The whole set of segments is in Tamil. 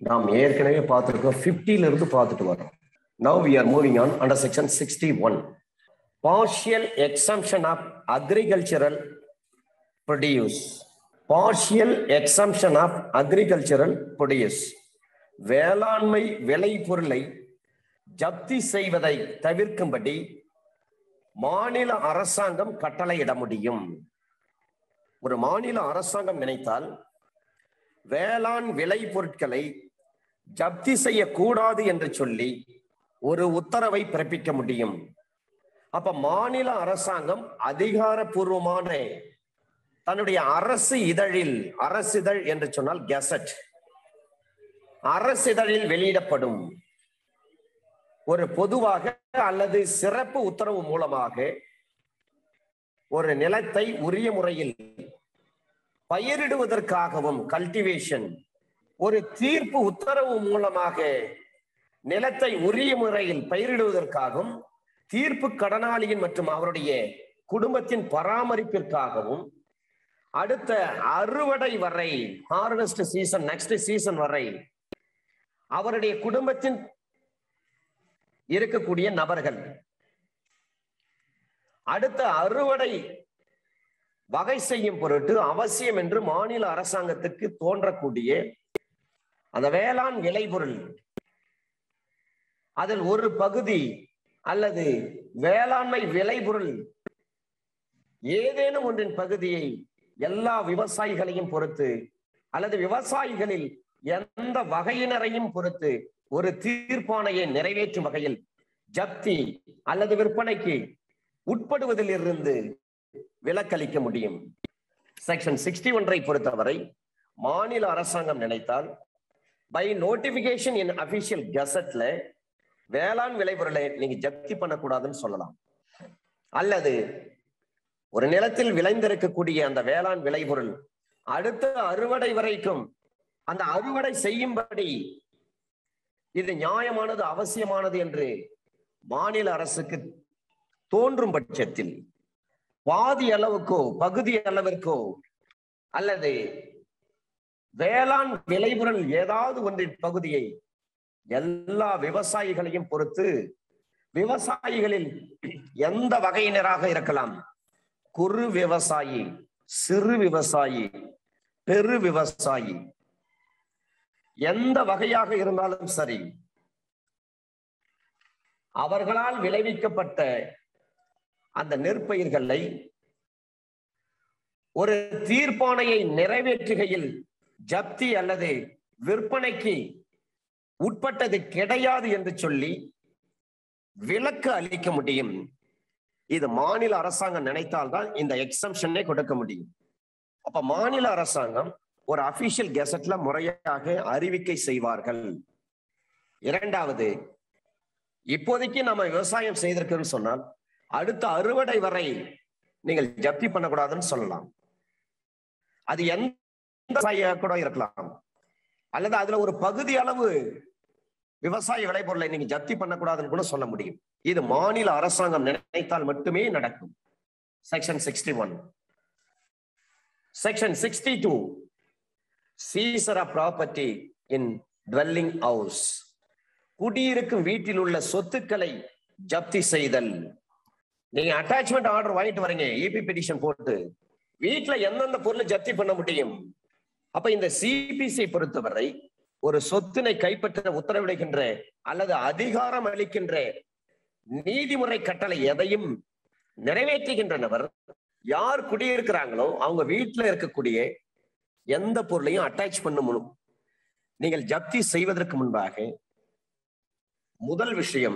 நாம் ஏற்கனவே பார்த்துருக்கோம் 50 ல இருந்து பார்த்துட்டு வரோம் now we are moving on under section sixty one partial exemption of agricultural produce partial exemption of agricultural produce வேளாண்மை விளைபொருளை ஜப்தி செய்வதை தவிர்க்கும்படி மாநில அரசாங்கம் கட்டளையிட முடியும் ஒரு மாநில அரசாங்கம் நினைத்தால் வேளாண் விளை பொருட்களை ஜப்தி செய்யக்கூடாது என்று சொல்லி ஒரு உத்தரவை பிறப்பிக்க முடியும் அப்ப மாநில அரசாங்கம் அதிகாரப்பூர்வமான தன்னுடைய அரசு இதழில் அரசிதழ் என்று சொன்னால் கெசட் அரசிதழில் வெளியிடப்படும் ஒரு பொதுவாக அல்லது சிறப்பு உத்தரவு மூலமாக ஒரு நிலத்தை உரிய முறையில் பயிரிடுவதற்காகவும் கல்டிவேஷன் ஒரு தீர்ப்பு உத்தரவு மூலமாக நிலத்தை உரிய முறையில் பயிரிடுவதற்காகவும் தீர்ப்பு கடனாளியின் மற்றும் அவருடைய குடும்பத்தின் பராமரிப்பிற்காகவும் அடுத்த அறுவடை வரை ஹார்வெஸ்ட் சீசன் நெக்ஸ்ட் சீசன் வரை அவருடைய குடும்பத்தின் இருக்கக்கூடிய நபர்கள் அடுத்த அறுவடை வகை செய்யும் பொருட்டு அவசியம் என்று மாநில அரசாங்கத்துக்கு தோன்றக்கூடிய அந்த வேளாண் விளைபொருள் அதில் ஒரு பகுதி அல்லது வேளாண்மை விளைபொருள் ஏதேனும் ஒன்றின் பகுதியை எல்லா விவசாயிகளையும் பொறுத்து அல்லது விவசாயிகளில் எந்த வகையினரையும் பொறுத்து ஒரு தீர்ப்பானையை நிறைவேற்றும் வகையில் ஜப்தி அல்லது விற்பனைக்கு உட்படுவதில் இருந்து விலக்களிக்க முடியும் செக்ஷன் சிக்ஸ்டி ஒன்றை பொறுத்தவரை மாநில அரசாங்கம் நினைத்தால் பை நோட்டிபிகேஷன் இன் அபிஷியல் கெசட்ல வேளாண் விளைபொருளை நீங்க ஜப்தி பண்ணக்கூடாதுன்னு சொல்லலாம் அல்லது ஒரு நிலத்தில் விளைந்திருக்கக்கூடிய அந்த வேளாண் விளைபொருள் அடுத்த அறுவடை வரைக்கும் அந்த அறுவடை செய்யும்படி இது நியாயமானது அவசியமானது என்று மாநில அரசுக்கு தோன்றும் பட்சத்தில் பாதி அளவுக்கோ பகுதி அளவிற்கோ அல்லது வேளாண் விளைபொருள் ஏதாவது ஒன்றின் பகுதியை எல்லா விவசாயிகளையும் பொறுத்து விவசாயிகளில் எந்த வகையினராக இருக்கலாம் குறு விவசாயி சிறு விவசாயி பெரு விவசாயி எந்த வகையாக இருந்தாலும் சரி அவர்களால் விளைவிக்கப்பட்ட அந்த நெற்பயிர்களை ஒரு தீர்ப்பானையை நிறைவேற்றுகையில் ஜப்தி அல்லது விற்பனைக்கு உட்பட்டது கிடையாது என்று சொல்லி விலக்கு அளிக்க முடியும் இது மாநில அரசாங்கம் நினைத்தால்தான் இந்த எக்ஸம்ஷனே கொடுக்க முடியும் அப்ப மாநில அரசாங்கம் ஒரு அபிஷியல் கெசட்ல முறையாக அறிவிக்கை செய்வார்கள் இரண்டாவது இப்போதைக்கு நம்ம விவசாயம் செய்திருக்கோம்னு சொன்னால் அடுத்த அறுவடை வரை நீங்கள் ஜப்தி பண்ணக்கூடாதுன்னு சொல்லலாம் அது எந்த விவசாயியாக கூட இருக்கலாம் அல்லது அதுல ஒரு பகுதி அளவு விவசாய விளைபொருளை நீங்க ஜப்தி பண்ணக்கூடாதுன்னு கூட சொல்ல முடியும் இது மாநில அரசாங்கம் நினைத்தால் மட்டுமே நடக்கும் section sixty one section sixty two seizure of property in dwelling house குடியிருக்கும் வீட்டில் உள்ள சொத்துக்களை ஜப்தி செய்தல் நீங்க அட்டாச்மெண்ட் ஆர்டர் வாங்கிட்டு வரீங்க இபி பெட்டிஷன் போட்டு வீட்டுல எந்தெந்த பொருளை ஜப்தி பண்ண முடியும் அப்ப இந்த சிபிசி பொறுத்தவரை ஒரு சொத்தினை கைப்பற்ற உத்தரவிடுகின்ற அல்லது அதிகாரம் அளிக்கின்ற நீதிமுறை கட்டளை எதையும் நிறைவேற்றுகின்ற நபர் யார் குடியிருக்கிறாங்களோ அவங்க வீட்டுல இருக்கக்கூடிய எந்த பொருளையும் அட்டாச் பண்ண முடியும் நீங்கள் ஜப்தி செய்வதற்கு முன்பாக முதல் விஷயம்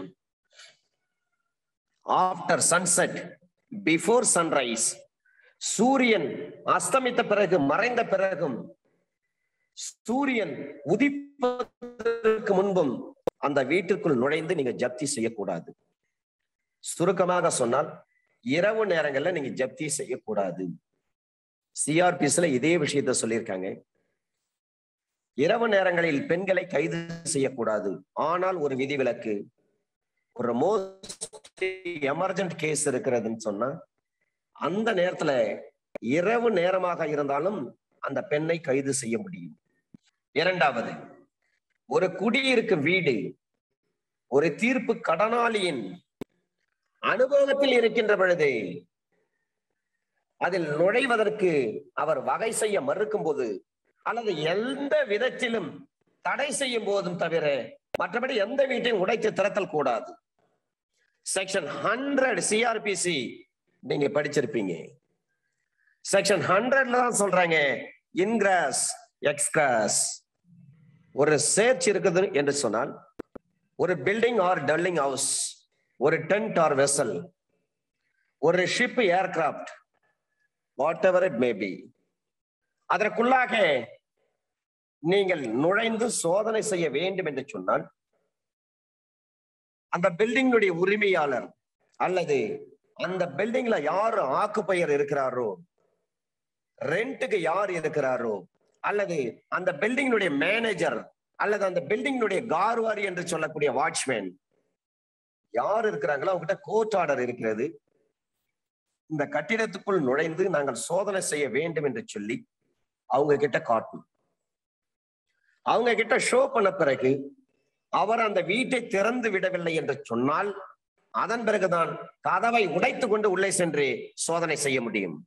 ஆஃப்டர் சன்செட் பிஃபோர் சன்ரைஸ் சூரியன் அஸ்தமித்த பிறகு மறைந்த பிறகும் சூரியன் உதிப்பதற்கு முன்பும் அந்த வீட்டிற்குள் நுழைந்து நீங்க ஜப்தி செய்யக்கூடாது சுருக்கமாக சொன்னால் இரவு நேரங்கள்ல நீங்க ஜப்தி செய்யக்கூடாது சிஆர்பிஸ்ல இதே விஷயத்த சொல்லியிருக்காங்க இரவு நேரங்களில் பெண்களை கைது செய்யக்கூடாது ஆனால் ஒரு விதிவிலக்கு ஒரு மோஸ்ட் எமர்ஜென்ட் கேஸ் இருக்கிறதுன்னு சொன்னா அந்த நேரத்துல இரவு நேரமாக இருந்தாலும் அந்த பெண்ணை கைது செய்ய முடியும் இரண்டாவது ஒரு குடியிருக்கும் வீடு ஒரு தீர்ப்பு கடனாளியின் அனுபவத்தில் இருக்கின்ற பொழுது அதில் நுழைவதற்கு அவர் வகை செய்ய மறுக்கும் போது அல்லது எந்த விதத்திலும் தடை செய்யும் போதும் தவிர மற்றபடி எந்த வீட்டையும் உடைத்து திறத்தல் கூடாது செக்ஷன் ஹண்ட்ரட் சிஆர்பிசி நீங்க படிச்சிருப்பீங்க செக்ஷன் ஹண்ட்ரட்ல தான் சொல்றாங்க இன்கிராஸ் எக்ஸ்கிராஸ் ஒரு சேர்ச் இருக்குது என்று சொன்னால் ஒரு பில்டிங் ஆர் டல்லிங் ஹவுஸ் ஒரு டென்ட் ஆர் வெசல் ஒரு ship aircraft whatever it may be அதற்குள்ளாக நீங்கள் நுழைந்து சோதனை செய்ய வேண்டும் என்று சொன்னால் அந்த பில்டிங்குடைய உரிமையாளர் அல்லது அந்த பில்டிங்ல யாரு ஆக்குப்பெயர் இருக்கிறாரோ ரெண்ட்டுக்கு யார் இருக்கிறாரோ அல்லது அந்த பில்டிங்கினுடைய மேனேஜர் அல்லது அந்த பில்டிங்கினுடைய கார்வாரி என்று சொல்லக்கூடிய வாட்ச்மேன் யார் இருக்கிறாங்களோ அவங்ககிட்ட கோர்ட் ஆர்டர் இருக்கிறது இந்த கட்டிடத்துக்குள் நுழைந்து நாங்கள் சோதனை செய்ய வேண்டும் என்று சொல்லி அவங்க கிட்ட காட்டணும் அவங்க கிட்ட ஷோ பண்ண பிறகு அவர் அந்த வீட்டை திறந்து விடவில்லை என்று சொன்னால் அதன் பிறகுதான் கதவை உடைத்து கொண்டு உள்ளே சென்று சோதனை செய்ய முடியும்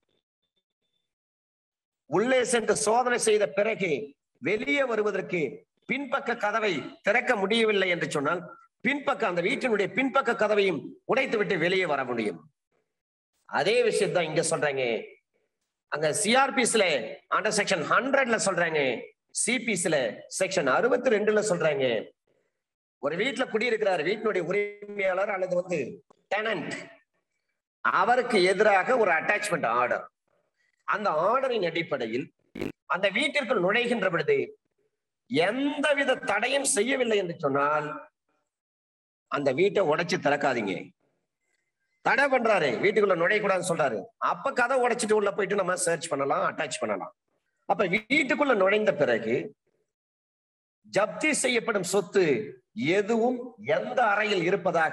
உள்ளே சென்று சோதனை செய்த பிறகு வெளியே வருவதற்கு பின்பக்க கதவை திறக்க முடியவில்லை என்று சொன்னால் பின்பக்க அந்த வீட்டினுடைய பின்பக்க கதவையும் உடைத்து விட்டு வெளியே வர முடியும் அதே விஷயம் தான் இங்க சொல்றாங்க அங்க சிஆர்பிஸ்ல அண்டர் செக்ஷன் ஹண்ட்ரட்ல சொல்றாங்க சிபிஸ்ல செக்ஷன் அறுபத்தி ரெண்டுல சொல்றாங்க ஒரு வீட்டுல குடியிருக்கிறார் வீட்டினுடைய உரிமையாளர் அல்லது வந்து டெனன்ட் அவருக்கு எதிராக ஒரு அட்டாச்மெண்ட் ஆர்டர் அந்த ஆர்டரின் அடிப்படையில் அந்த வீட்டிற்குள் நுழைகின்ற பொழுது எந்தவித தடையும் செய்யவில்லை என்று சொன்னால் அந்த வீட்டை உடைச்சு திறக்காதீங்க தடை பண்றாரு வீட்டுக்குள்ள நுழையக்கூடாதுன்னு சொல்றாரு அப்ப கதை உடைச்சிட்டு உள்ள போயிட்டு நம்ம சர்ச் பண்ணலாம் அட்டாச் பண்ணலாம் அப்ப வீட்டுக்குள்ள நுழைந்த பிறகு ஜப்தி செய்யப்படும் சொத்து எதுவும் எந்த அறையில் இருப்பதாக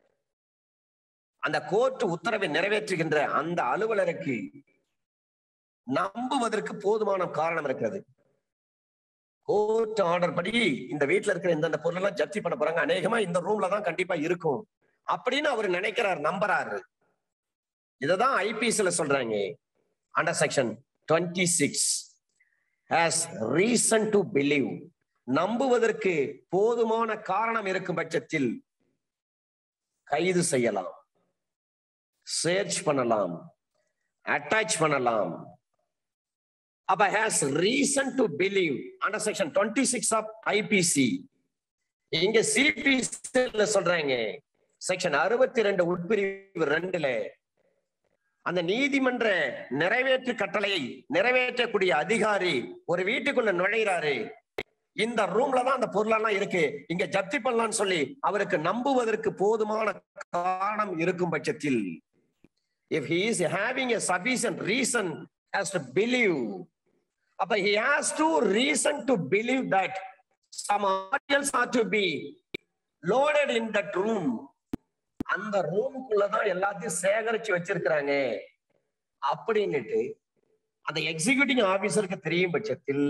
அந்த கோர்ட் உத்தரவை நிறைவேற்றுகின்ற அந்த அலுவலருக்கு நம்புவதற்கு போதுமான காரணம் இருக்கிறது கோர்ட் ஆர்டர் படி இந்த வீட்டுல இருக்கிற இந்த பொருள் எல்லாம் ஜப்தி பண்ண போறாங்க அநேகமா இந்த ரூம்ல தான் கண்டிப்பா இருக்கும் அப்படின்னு அவர் நினைக்கிறார் நம்புறாரு இததான் ஐபிஎஸ்ல சொல்றாங்க under section twenty six has reason to believe நம்புவதற்கு போதுமான காரணம் இருக்கும் பட்சத்தில் கைது செய்யலாம் சர்ச் பண்ணலாம் அட்டாச் பண்ணலாம் அப்ப has reason to believe under section twenty six of IPC இங்க சிபிசி சொல்றாங்க செக்ஷன் அறுபத்தி ரெண்டு உட்பிரிவு ரெண்டுல அந்த நீதிமன்ற நிறைவேற்று கட்டளையை நிறைவேற்றக்கூடிய அதிகாரி ஒரு வீட்டுக்குள்ள நுழைகிறாரு இந்த ரூம்ல தான் அந்த பொருளெல்லாம் இருக்கு இங்க ஜப்தி பண்ணலாம்னு சொல்லி அவருக்கு நம்புவதற்கு போதுமான காரணம் இருக்கும் பட்சத்தில் if he is having a sufficient reason has to believe அப்ப he has to reason to believe that some articles are to be loaded in that room அந்த ரூமுக்குள்ளதான் எல்லாத்தையும் சேகரிச்சு வச்சிருக்கிறாங்க அப்படின்னுட்டு அந்த எக்ஸிகியூட்டிவ் ஆபீசருக்கு தெரியும் பட்சத்தில்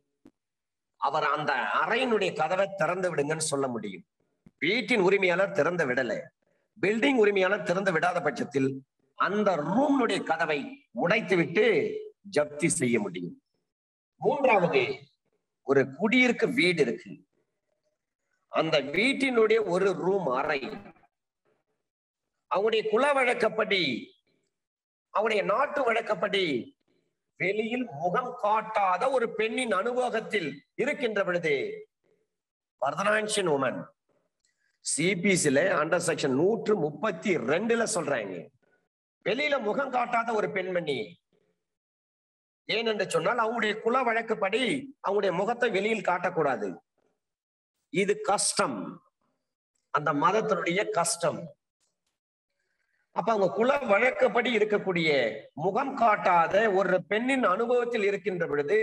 அவர் அந்த அறையினுடைய கதவை திறந்து விடுங்கன்னு சொல்ல முடியும் வீட்டின் உரிமையாளர் திறந்து விடல பில்டிங் உரிமையாளர் திறந்து விடாத பட்சத்தில் அந்த ரூமுடைய கதவை உடைத்து விட்டு ஜப்தி செய்ய முடியும் மூன்றாவது ஒரு குடியிருக்க வீடு இருக்கு அந்த வீட்டினுடைய ஒரு ரூம் அறை அவங்களுடைய குல வழக்கப்படி அவனுடைய நாட்டு வழக்கப்படி வெளியில் முகம் காட்டாத ஒரு பெண்ணின் அனுபவத்தில் இருக்கின்ற பொழுது பரதநான்சியன் உமன் சிபிசில அண்டர் செக்ஷன் நூற்று முப்பத்தி ரெண்டுல சொல்றாங்க வெளியில முகம் காட்டாத ஒரு பெண்மணி ஏனென்று சொன்னால் அவங்களுடைய குல வழக்கப்படி அவங்களுடைய முகத்தை வெளியில் காட்டக்கூடாது இது கஷ்டம் அந்த மதத்தினுடைய கஷ்டம் அப்ப அவங்க குல வழக்கப்படி இருக்கக்கூடிய முகம் காட்டாத ஒரு பெண்ணின் அனுபவத்தில் இருக்கின்ற பொழுது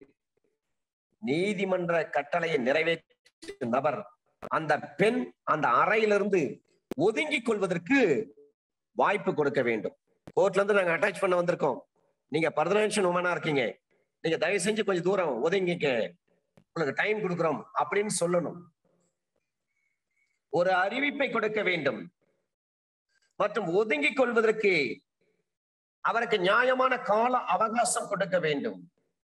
நீதிமன்ற கட்டளையை நிறைவேற்றும் நபர் அந்த பெண் அந்த அறையிலிருந்து ஒதுங்கிக் கொள்வதற்கு வாய்ப்பு கொடுக்க வேண்டும் கோர்ட்ல இருந்து நாங்க அட்டாச் பண்ண வந்திருக்கோம் நீங்க பர்தனன்ஷன் உமனா இருக்கீங்க நீங்க தயவு செஞ்சு கொஞ்சம் தூரம் ஒதுங்கிக்க உங்களுக்கு டைம் கொடுக்குறோம் அப்படின்னு சொல்லணும் ஒரு அறிவிப்பை கொடுக்க வேண்டும் மற்றும் ஒதுங்கிக் கொள்வதற்கு அவருக்கு நியாயமான கால அவகாசம் கொடுக்க வேண்டும்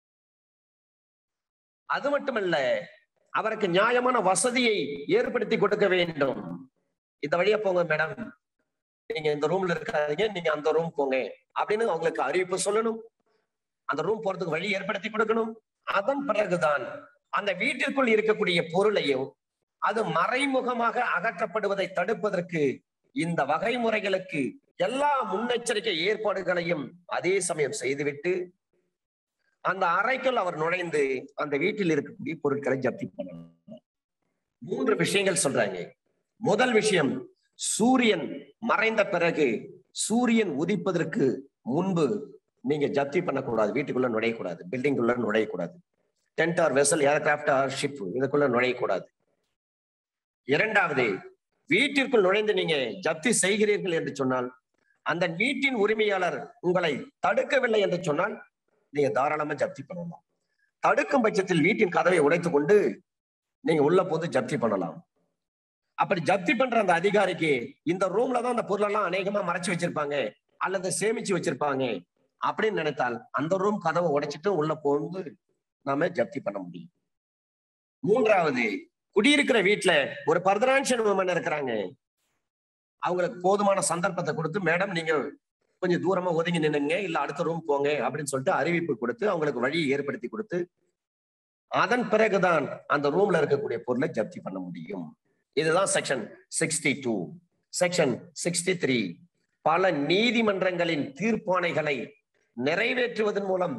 அது மட்டுமல்ல அவருக்கு நியாயமான வசதியை ஏற்படுத்தி கொடுக்க வேண்டும் இந்த வழியா போங்க மேடம் நீங்க இந்த ரூம்ல இருக்காதீங்க நீங்க அந்த ரூம் போங்க அப்படின்னு அவங்களுக்கு அறிவிப்பு சொல்லணும் அந்த ரூம் போறதுக்கு வழி ஏற்படுத்தி கொடுக்கணும் அதன் பிறகுதான் அந்த வீட்டிற்குள் இருக்கக்கூடிய பொருளையும் அது மறைமுகமாக அகற்றப்படுவதை தடுப்பதற்கு இந்த வகை முறைகளுக்கு எல்லா முன்னெச்சரிக்கை ஏற்பாடுகளையும் அதே சமயம் செய்துவிட்டு அந்த அறைக்குள் அவர் நுழைந்து அந்த வீட்டில் இருக்கக்கூடிய பொருட்களை ஜப்தி பண்ணணும் மூன்று விஷயங்கள் சொல்றாங்க முதல் விஷயம் சூரியன் மறைந்த பிறகு சூரியன் உதிப்பதற்கு முன்பு நீங்க ஜப்தி பண்ணக்கூடாது வீட்டுக்குள்ள நுழையக்கூடாது பில்டிங்குள்ள நுழையக்கூடாது tent or vessel aircraft or ship இதுக்குள்ள நுழையக்கூடாது இரண்டாவது வீட்டிற்குள் நுழைந்து நீங்க ஜப்தி செய்கிறீர்கள் என்று சொன்னால் அந்த வீட்டின் உரிமையாளர் உங்களை தடுக்கவில்லை என்று சொன்னால் நீங்க தாராளமா ஜப்தி பண்ணலாம் தடுக்கும் பட்சத்தில் வீட்டின் கதவை உடைத்து கொண்டு நீங்க உள்ள போது ஜப்தி பண்ணலாம் அப்படி ஜப்தி பண்ற அந்த அதிகாரிக்கு இந்த ரூம்ல தான் அந்த பொருளெல்லாம் அநேகமா மறைச்சு வச்சிருப்பாங்க அல்லது சேமிச்சு வச்சிருப்பாங்க அப்படின்னு நினைத்தால் அந்த ரூம் கதவை உடைச்சிட்டு உள்ள போந்து நாம ஜப்தி பண்ண முடியும் மூன்றாவது குடியிருக்கிற வீட்டுல ஒரு பர்தரான்ஷன் உமன் இருக்கிறாங்க அவங்களுக்கு போதுமான சந்தர்ப்பத்தை கொடுத்து மேடம் நீங்க கொஞ்சம் தூரமா ஒதுங்கி நின்னுங்க இல்ல அடுத்த ரூம் போங்க அப்படின்னு சொல்லிட்டு அறிவிப்பு கொடுத்து அவங்களுக்கு வழியை ஏற்படுத்தி கொடுத்து அதன் பிறகுதான் அந்த ரூம்ல இருக்கக்கூடிய பொருளை ஜப்தி பண்ண முடியும் இதுதான் section sixty two section sixty three பல நீதிமன்றங்களின் தீர்ப்பாணைகளை நிறைவேற்றுவதன் மூலம்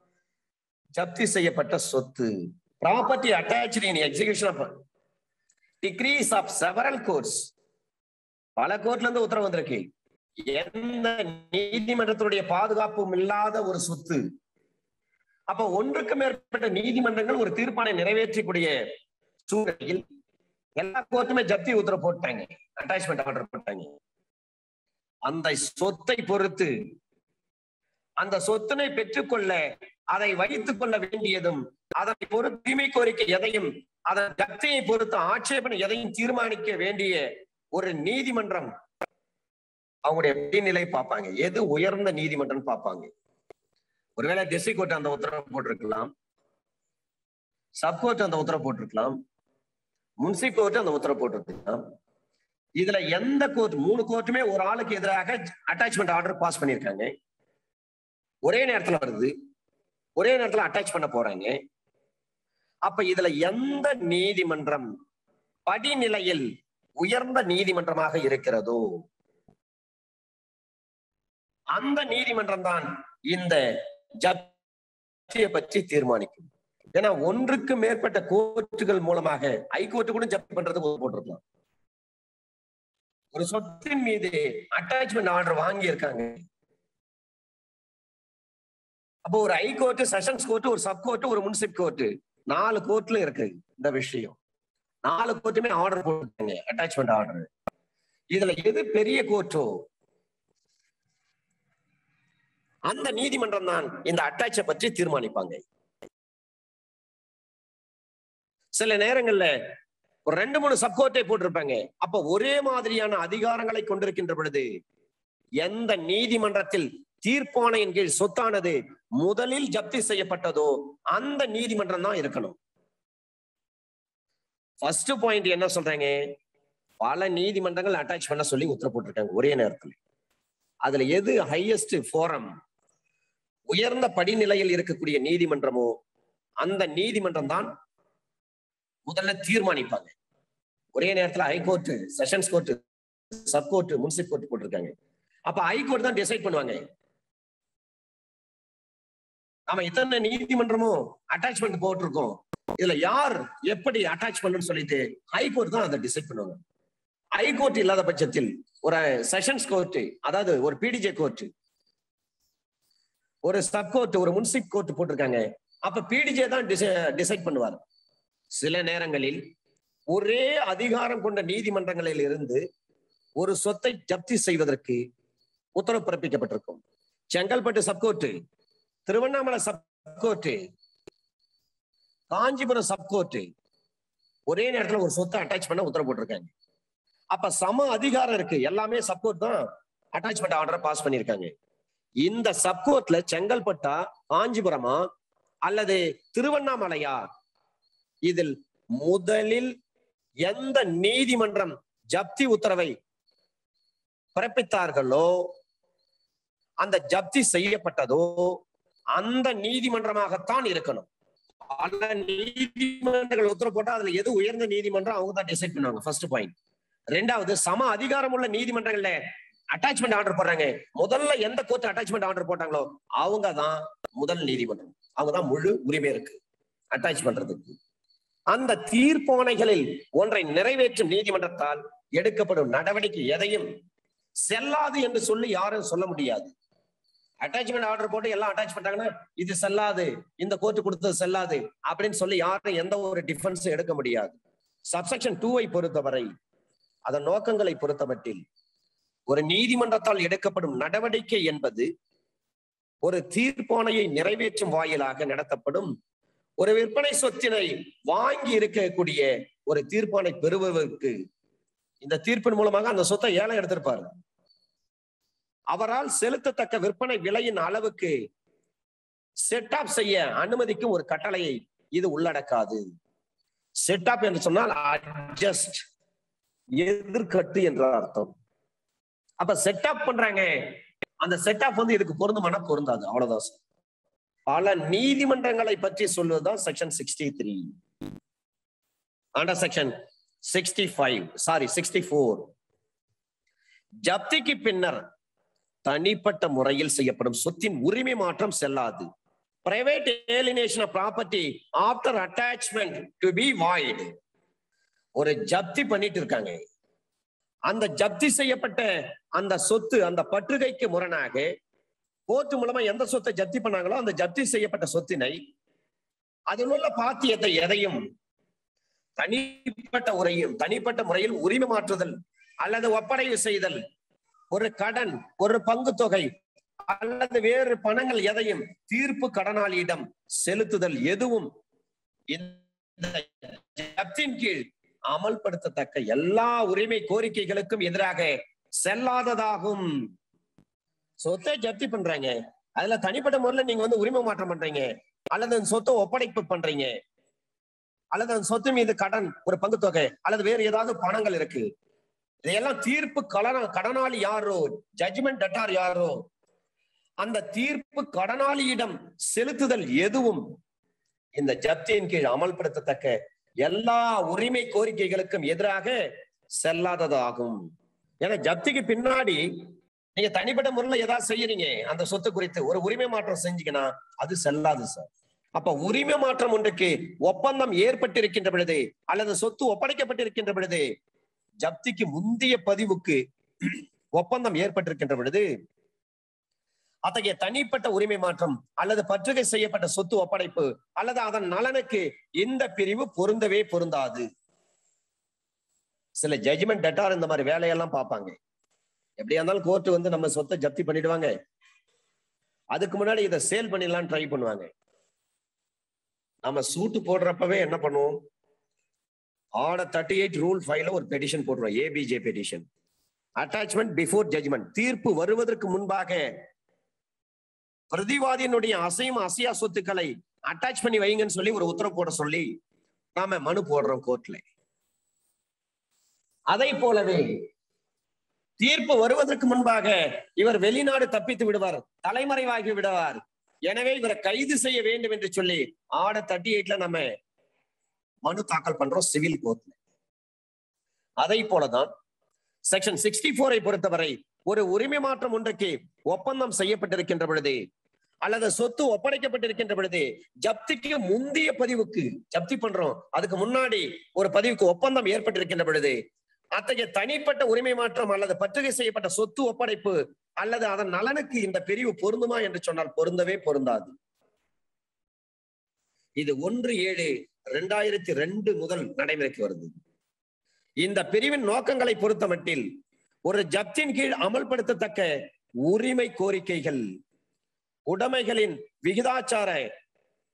ஜப்தி செய்யப்பட்ட சொத்து property attach in execution of decrees of several courts பல கோர்ட்ல இருந்து உத்தரவு வந்திருக்கு எந்த நீதிமன்றத்தினுடைய பாதுகாப்பும் இல்லாத ஒரு சொத்து அப்ப ஒன்றுக்கு மேற்பட்ட நீதிமன்றங்கள் ஒரு தீர்ப்பானை நிறைவேற்றக்கூடிய சூழ்நிலையில் எல்லா கோர்ட்டுமே ஜப்தி உத்தரவு போட்டாங்க அட்டாச்மெண்ட் ஆர்டர் போட்டாங்க அந்த சொத்தை பொறுத்து அந்த சொத்தினை பெற்றுக்கொள்ள அதை வைத்துக் கொள்ள வேண்டியதும் அதனை பொறுத்து உரிமை கோரிக்கை எதையும் அதன் ஜப்தியை பொறுத்து ஆட்சேபனை எதையும் தீர்மானிக்க வேண்டிய ஒரு நீதிமன்றம் அவங்களுடைய நிலை பார்ப்பாங்க எது உயர்ந்த நீதிமன்றம் பார்ப்பாங்க ஒருவேளை டிஸ்ட்ரிக்ட் கோர்ட் அந்த உத்தரவு போட்டிருக்கலாம் சப்கோர்ட் அந்த உத்தரவு போட்டிருக்கலாம் முன்சிப் கோர்ட் அந்த உத்தரவு போட்டிருக்கலாம் இதுல எந்த கோர்ட் மூணு கோர்ட்டுமே ஒரு ஆளுக்கு எதிராக அட்டாச்மெண்ட் ஆர்டர் பாஸ் பண்ணியிருக்காங்க ஒரே நேரத்துல வருது ஒரே நேரத்துல அட்டாச் பண்ண போறாங்க அப்ப இதுல எந்த நீதிமன்றம் படிநிலையில் உயர்ந்த நீதிமன்றமாக இருக்கிறதோ அந்த நீதிமன்றம் தான் இந்த ஜப்தியை பற்றி தீர்மானிக்கும் ஏன்னா ஒன்றுக்கு மேற்பட்ட கோர்ட்டுகள் மூலமாக ஹைகோர்ட்டு கூட ஜப்தி பண்றது போட்டிருக்கலாம் ஒரு சொத்தின் மீது அட்டாச்மெண்ட் ஆர்டர் வாங்கி இருக்காங்க அப்போ ஒரு ஹைகோர்ட் செஷன்ஸ் கோர்ட் ஒரு சப் கோர்ட் ஒரு முன்சிப் கோர்ட் நாலு கோர்ட்ல இருக்கு இந்த விஷயம் நாலு கோர்ட்டுமே ஆர்டர் போட்டுருக்காங்க அட்டாச்மெண்ட் ஆர்டர் இதுல எது பெரிய கோர்ட்டோ அந்த நீதிமன்றம் தான் இந்த அட்டாச்சை பற்றி தீர்மானிப்பாங்க சில நேரங்கள்ல ஒரு ரெண்டு மூணு சப்கோர்ட்டை போட்டிருப்பாங்க அப்ப ஒரே மாதிரியான அதிகாரங்களை கொண்டிருக்கின்ற பொழுது எந்த நீதிமன்றத்தில் தீர்ப்பாணையின் கீழ் சொத்தானது முதலில் ஜப்தி செய்யப்பட்டதோ அந்த நீதிமன்றம் தான் இருக்கணும் ஃபர்ஸ்ட் பாயிண்ட் என்ன சொல்றாங்க பல நீதிமன்றங்கள் அட்டாச் பண்ண சொல்லி உத்தரவு போட்டிருக்காங்க ஒரே நேரத்தில் அதுல எது ஹையஸ்ட் ஃபோரம் உயர்ந்த படிநிலையில் இருக்கக்கூடிய நீதிமன்றமோ அந்த நீதிமன்றம் தான் முதல்ல தீர்மானிப்பாங்க ஒரே நேரத்துல high court sessions court sub court munsif court போட்டிருக்காங்க அப்ப ஹைகோர்ட் தான் டிசைட் பண்ணுவாங்க நாம இத்தனை நீதிமன்றமும் அட்டாச்மெண்ட் போட்டிருக்கோம் இதுல யார் எப்படி அட்டாச் பண்ணணும்னு சொல்லிட்டு ஹைகோர்ட் தான் அதை டிசைட் பண்ணுவாங்க ஹைகோர்ட் இல்லாத பட்சத்தில் ஒரு செஷன்ஸ் கோர்ட் அதாவது ஒரு பிடிஜே கோர்ட் ஒரு சப் கோர்ட் ஒரு முன்சிப் கோர்ட் போட்டிருக்காங்க அப்ப பிடிஜே தான் டிசைட் பண்ணுவார் சில நேரங்களில் ஒரே அதிகாரம் கொண்ட நீதிமன்றங்களில் இருந்து ஒரு சொத்தை ஜப்தி செய்வதற்கு உத்தரவு பிறப்பிக்கப்பட்டிருக்கும் செங்கல்பட்டு சப்கோர்ட் திருவண்ணாமலை சப்கோர்ட் காஞ்சிபுரம் சப்கோர்ட் ஒரே நேரத்துல ஒரு சொத்தை அட்டாச் பண்ண உத்தரவு போட்டிருக்காங்க அப்ப சம அதிகாரம் இருக்கு எல்லாமே சப்கோர்ட் தான் அட்டாச்மெண்ட் ஆர்டர் பாஸ் பண்ணிருக்காங்க இந்த சப்கோர்ட்ல செங்கல்பட்டா காஞ்சிபுரமா அல்லது திருவண்ணாமலையா இதில் முதலில் எந்த நீதிமன்றம் ஜப்தி உத்தரவை பிறப்பித்தார்களோ அந்த ஜப்தி செய்யப்பட்டதோ அந்த நீதிமன்றமாகத்தான் இருக்கணும் பல நீதிமன்றங்கள் உத்தரவு போட்டா அதுல எது உயர்ந்த நீதிமன்றம் அவங்க தான் டிசைட் பண்ணுவாங்க ஃபர்ஸ்ட் பாயிண்ட் ரெண்டாவது சம அதிகாரம் உள்ள நீதிமன்றங்கள்ல அட்டாச்மெண்ட் ஆர்டர் போடுறாங்க முதல்ல எந்த கோர்ட் அட்டாச்மெண்ட் ஆர்டர் போட்டாங்களோ அவங்க தான் முதல் நீதிமன்றம் அவங்க தான் முழு உரிமை இருக்கு அட்டாச் பண்றதுக்கு அந்த தீர்ப்பாணைகளில் ஒன்றை நிறைவேற்றும் நீதிமன்றத்தால் எடுக்கப்படும் நடவடிக்கை எதையும் செல்லாது என்று சொல்லி யாரும் சொல்ல முடியாது அட்டாச்மெண்ட் ஆர்டர் போட்டு எல்லாம் அட்டாச் பண்ணிட்டாங்கன்னா இது செல்லாது இந்த கோர்ட்டு கொடுத்தது செல்லாது அப்படின்னு சொல்லி யாரும் எந்த ஒரு டிஃபென்ஸ் எடுக்க முடியாது சப்செக்ஷன் டூவை பொறுத்தவரை அதன் நோக்கங்களை பொறுத்தமட்டில் ஒரு நீதிமன்றத்தால் எடுக்கப்படும் நடவடிக்கை என்பது ஒரு தீர்ப்பாணையை நிறைவேற்றும் வாயிலாக நடத்தப்படும் ஒரு விற்பனை சொத்தினை வாங்கி இருக்கக்கூடிய ஒரு தீர்ப்பாணை பெறுபவருக்கு இந்த தீர்ப்பின் மூலமாக அந்த சொத்தை ஏலம் எடுத்திருப்பாரு அவரால் செலுத்தத்தக்க விற்பனை விலையின் அளவுக்கு செட் ஆப் செய்ய அனுமதிக்கும் ஒரு கட்டளையை இது உள்ளடக்காது செட் ஆப் என்று சொன்னால் அட்ஜஸ்ட் எதிர்கட்டு என்ற அர்த்தம் அப்ப செட் அப் பண்றாங்க அந்த செட் ஆப் வந்து இதுக்கு பொருந்துமானா பொருந்தாது அவ்வளவுதான் sir. பல நீதிமன்றங்களை பற்றி சொல்வதுதான் section sixty three under section sixty five sorry sixty four ஜப்திக்கு பின்னர் தனிப்பட்ட முறையில் செய்யப்படும் சொத்தின் உரிமை மாற்றம் செல்லாது private alienation of property after attachment to be void ஒரு ஜப்தி பண்ணிட்டு இருக்காங்க அந்த ஜப்தி செய்யப்பட்ட அந்த சொத்து அந்த பற்றுகைக்கு முரணாக கோர்ட்டு மூலமா எந்த சொத்தை ஜப்தி பண்ணாங்களோ அந்த ஜப்தி செய்யப்பட்ட சொத்தினை அதில் உள்ள பாத்தியத்தை எதையும் தனிப்பட்ட முறையும் தனிப்பட்ட முறையில் உரிமை மாற்றுதல் அல்லது ஒப்படைவு செய்தல் ஒரு கடன் ஒரு பங்கு தொகை அல்லது வேறு பணங்கள் எதையும் தீர்ப்பு கடனாளியிடம் செலுத்துதல் எதுவும் இந்த ஜப்தின் கீழ் அமல்படுத்தத்தக்க எல்லா உரிமை கோரிக்கைகளுக்கும் எதிராக செல்லாததாகும் சொத்தை ஜப்தி பண்றாங்க அதுல தனிப்பட்ட முறையில நீங்க வந்து உரிமை மாற்றம் பண்றீங்க அல்லது அந்த சொத்தை ஒப்படைப்பு பண்றீங்க அல்லது அந்த சொத்து மீது கடன் ஒரு பங்கு தொகை அல்லது வேறு ஏதாவது பணங்கள் இருக்கு இதையெல்லாம் தீர்ப்பு கடன கடனாளி யாரோ ஜட்ஜ்மெண்ட் டட்டார் யாரோ அந்த தீர்ப்பு கடனாளியிடம் செலுத்துதல் எதுவும் இந்த ஜப்தியின் கீழ் அமல்படுத்தத்தக்க எல்லா உரிமை கோரிக்கைகளுக்கும் எதிராக செல்லாததாகும் ஏன்னா ஜப்திக்கு பின்னாடி நீங்க தனிப்பட்ட முறையில் ஏதாவது செய்யறீங்க அந்த சொத்து குறித்து ஒரு உரிமை மாற்றம் செஞ்சீங்கன்னா அது செல்லாது சார் அப்ப உரிமை மாற்றம் ஒன்றுக்கு ஒப்பந்தம் ஏற்பட்டிருக்கின்ற பொழுது அல்லது சொத்து ஒப்படைக்கப்பட்டிருக்கின்ற பொழுது ஜப்திக்கு முந்தைய பதிவுக்கு ஒப்பந்தம் ஏற்பட்டிருக்கின்ற பொழுது அத்தகைய தனிப்பட்ட உரிமை மாற்றம் அல்லது பற்றுகை செய்யப்பட்ட சொத்து ஒப்படைப்பு அல்லது அதன் நலனுக்கு இந்த பிரிவு பொருந்தவே பொருந்தாது சில ஜட்ஜ்மெண்ட் டெட்டார் இந்த மாதிரி வேலையெல்லாம் பார்ப்பாங்க எப்படியா இருந்தாலும் கோர்ட் வந்து நம்ம சொத்தை ஜப்தி பண்ணிடுவாங்க அதுக்கு முன்னாடி இதை சேல் பண்ணிடலாம் ட்ரை பண்ணுவாங்க நம்ம சூட்டு போடுறப்பவே என்ன பண்ணுவோம் ஆர்டர் தேர்ட்டி எயிட் ரூல் ஃபைவ்ல ஒரு பெட்டிஷன் போட்டுருவோம் ABJ petition attachment before judgment தீர்ப்பு வருவதற்கு முன்பாக பிரதிவாதியினுடைய அசையும் அசையா சொத்துக்களை அட்டாச் பண்ணி வைங்கன்னு சொல்லி ஒரு உத்தரவு போட சொல்லி நாம மனு போடுறோம் கோர்ட்ல அதை போலவே தீர்ப்பு வருவதற்கு முன்பாக இவர் வெளிநாடு தப்பித்து விடுவார் தலைமறைவாகி விடுவார் எனவே இவரை கைது செய்ய வேண்டும் என்று சொல்லி ஆர்டர் தேர்ட்டி எயிட்ல நம்ம மனு தாக்கல் பண்றோம் சிவில் கோர்ட்ல அதை போலதான் செக்ஷன் சிக்ஸ்டி போரை பொறுத்தவரை ஒரு உரிமை மாற்றம் ஒன்றுக்கு ஒப்பந்தம் செய்யப்பட்டிருக்கின்ற பொழுது அல்லது சொத்து ஒப்படைக்கப்பட்டிருக்கின்ற பொழுது ஜப்திக்கு முந்தைய பதிவுக்கு ஜப்தி பண்றோம் அதுக்கு முன்னாடி ஒரு பதிவுக்கு ஒப்பந்தம் ஏற்பட்டிருக்கின்ற பொழுது அத்தகைய தனிப்பட்ட உரிமை மாற்றம் அல்லது பற்றுகை செய்யப்பட்ட சொத்து ஒப்படைப்பு அல்லது அதன் நலனுக்கு இந்த பிரிவு பொருந்துமா என்று சொன்னால் பொருந்தவே பொருந்தாது இது ஒன்று ஏழு ரெண்டாயிரத்தி ரெண்டு முதல் நடைமுறைக்கு வருது இந்த பிரிவின் நோக்கங்களை பொறுத்தமட்டில் ஒரு ஜப்தின் கீழ் அமல்படுத்தத்தக்க உரிமை கோரிக்கைகள் உடைமைகளின் விகிதாச்சார